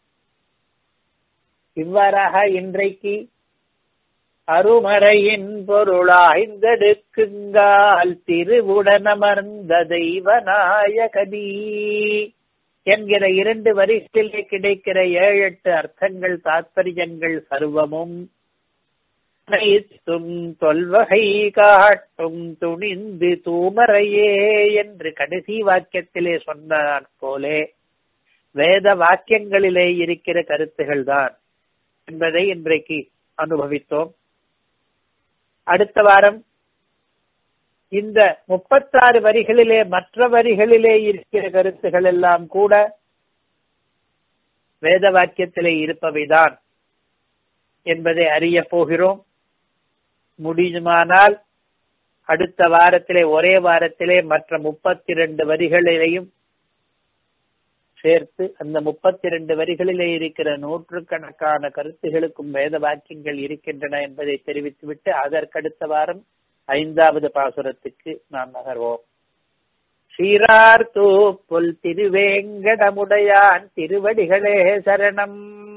இவ்வாறாக இன்றைக்கு அருமறையின் பொருளாய்ந்தெடுக்குங்கால் திருவுடனமர்ந்த தெய்வநாயகனீ என்கிற இரண்டு வரிகளிலே கிடைக்கிற ஏழு எட்டு அர்த்தங்கள் தாத்பரியங்கள் சர்வமும் அனைத்தும் தொல்வகை காட்டும் துணிந்து தூமரையே என்று கடைசி வாக்கியத்திலே சொன்னார் போலே வேத வாக்கியங்களிலே இருக்கிற கருத்துகள் தான் என்பதை இன்றைக்கு அனுபவித்தோம் அடுத்த வாரம் இந்த முப்பத்தாறு வரிகளிலே மற்ற வரிகளிலே இருக்கிற கருத்துகள் எல்லாம் கூட வேத வாக்கியத்திலே இருப்பவைதான் என்பதை அறிய போகிறோம் முடியுமானால் அடுத்த வாரத்திலே ஒரே வாரத்திலே மற்ற முப்பத்தி இரண்டு வரிகளிலேயும் சேர்த்து அந்த முப்பத்தி இரண்டு வரிகளிலே இருக்கிற நூற்றுக்கணக்கான கருத்துகளுக்கும் வேத வாக்கியங்கள் இருக்கின்றன என்பதை தெரிவித்துவிட்டு அதற்கடுத்த வாரம் ஐந்தாவது பாசுரத்துக்கு நாம் நகர்வோம் சீரார் தூப்புல் திருவேங்கடமுடையான் திருவடிகளே சரணம்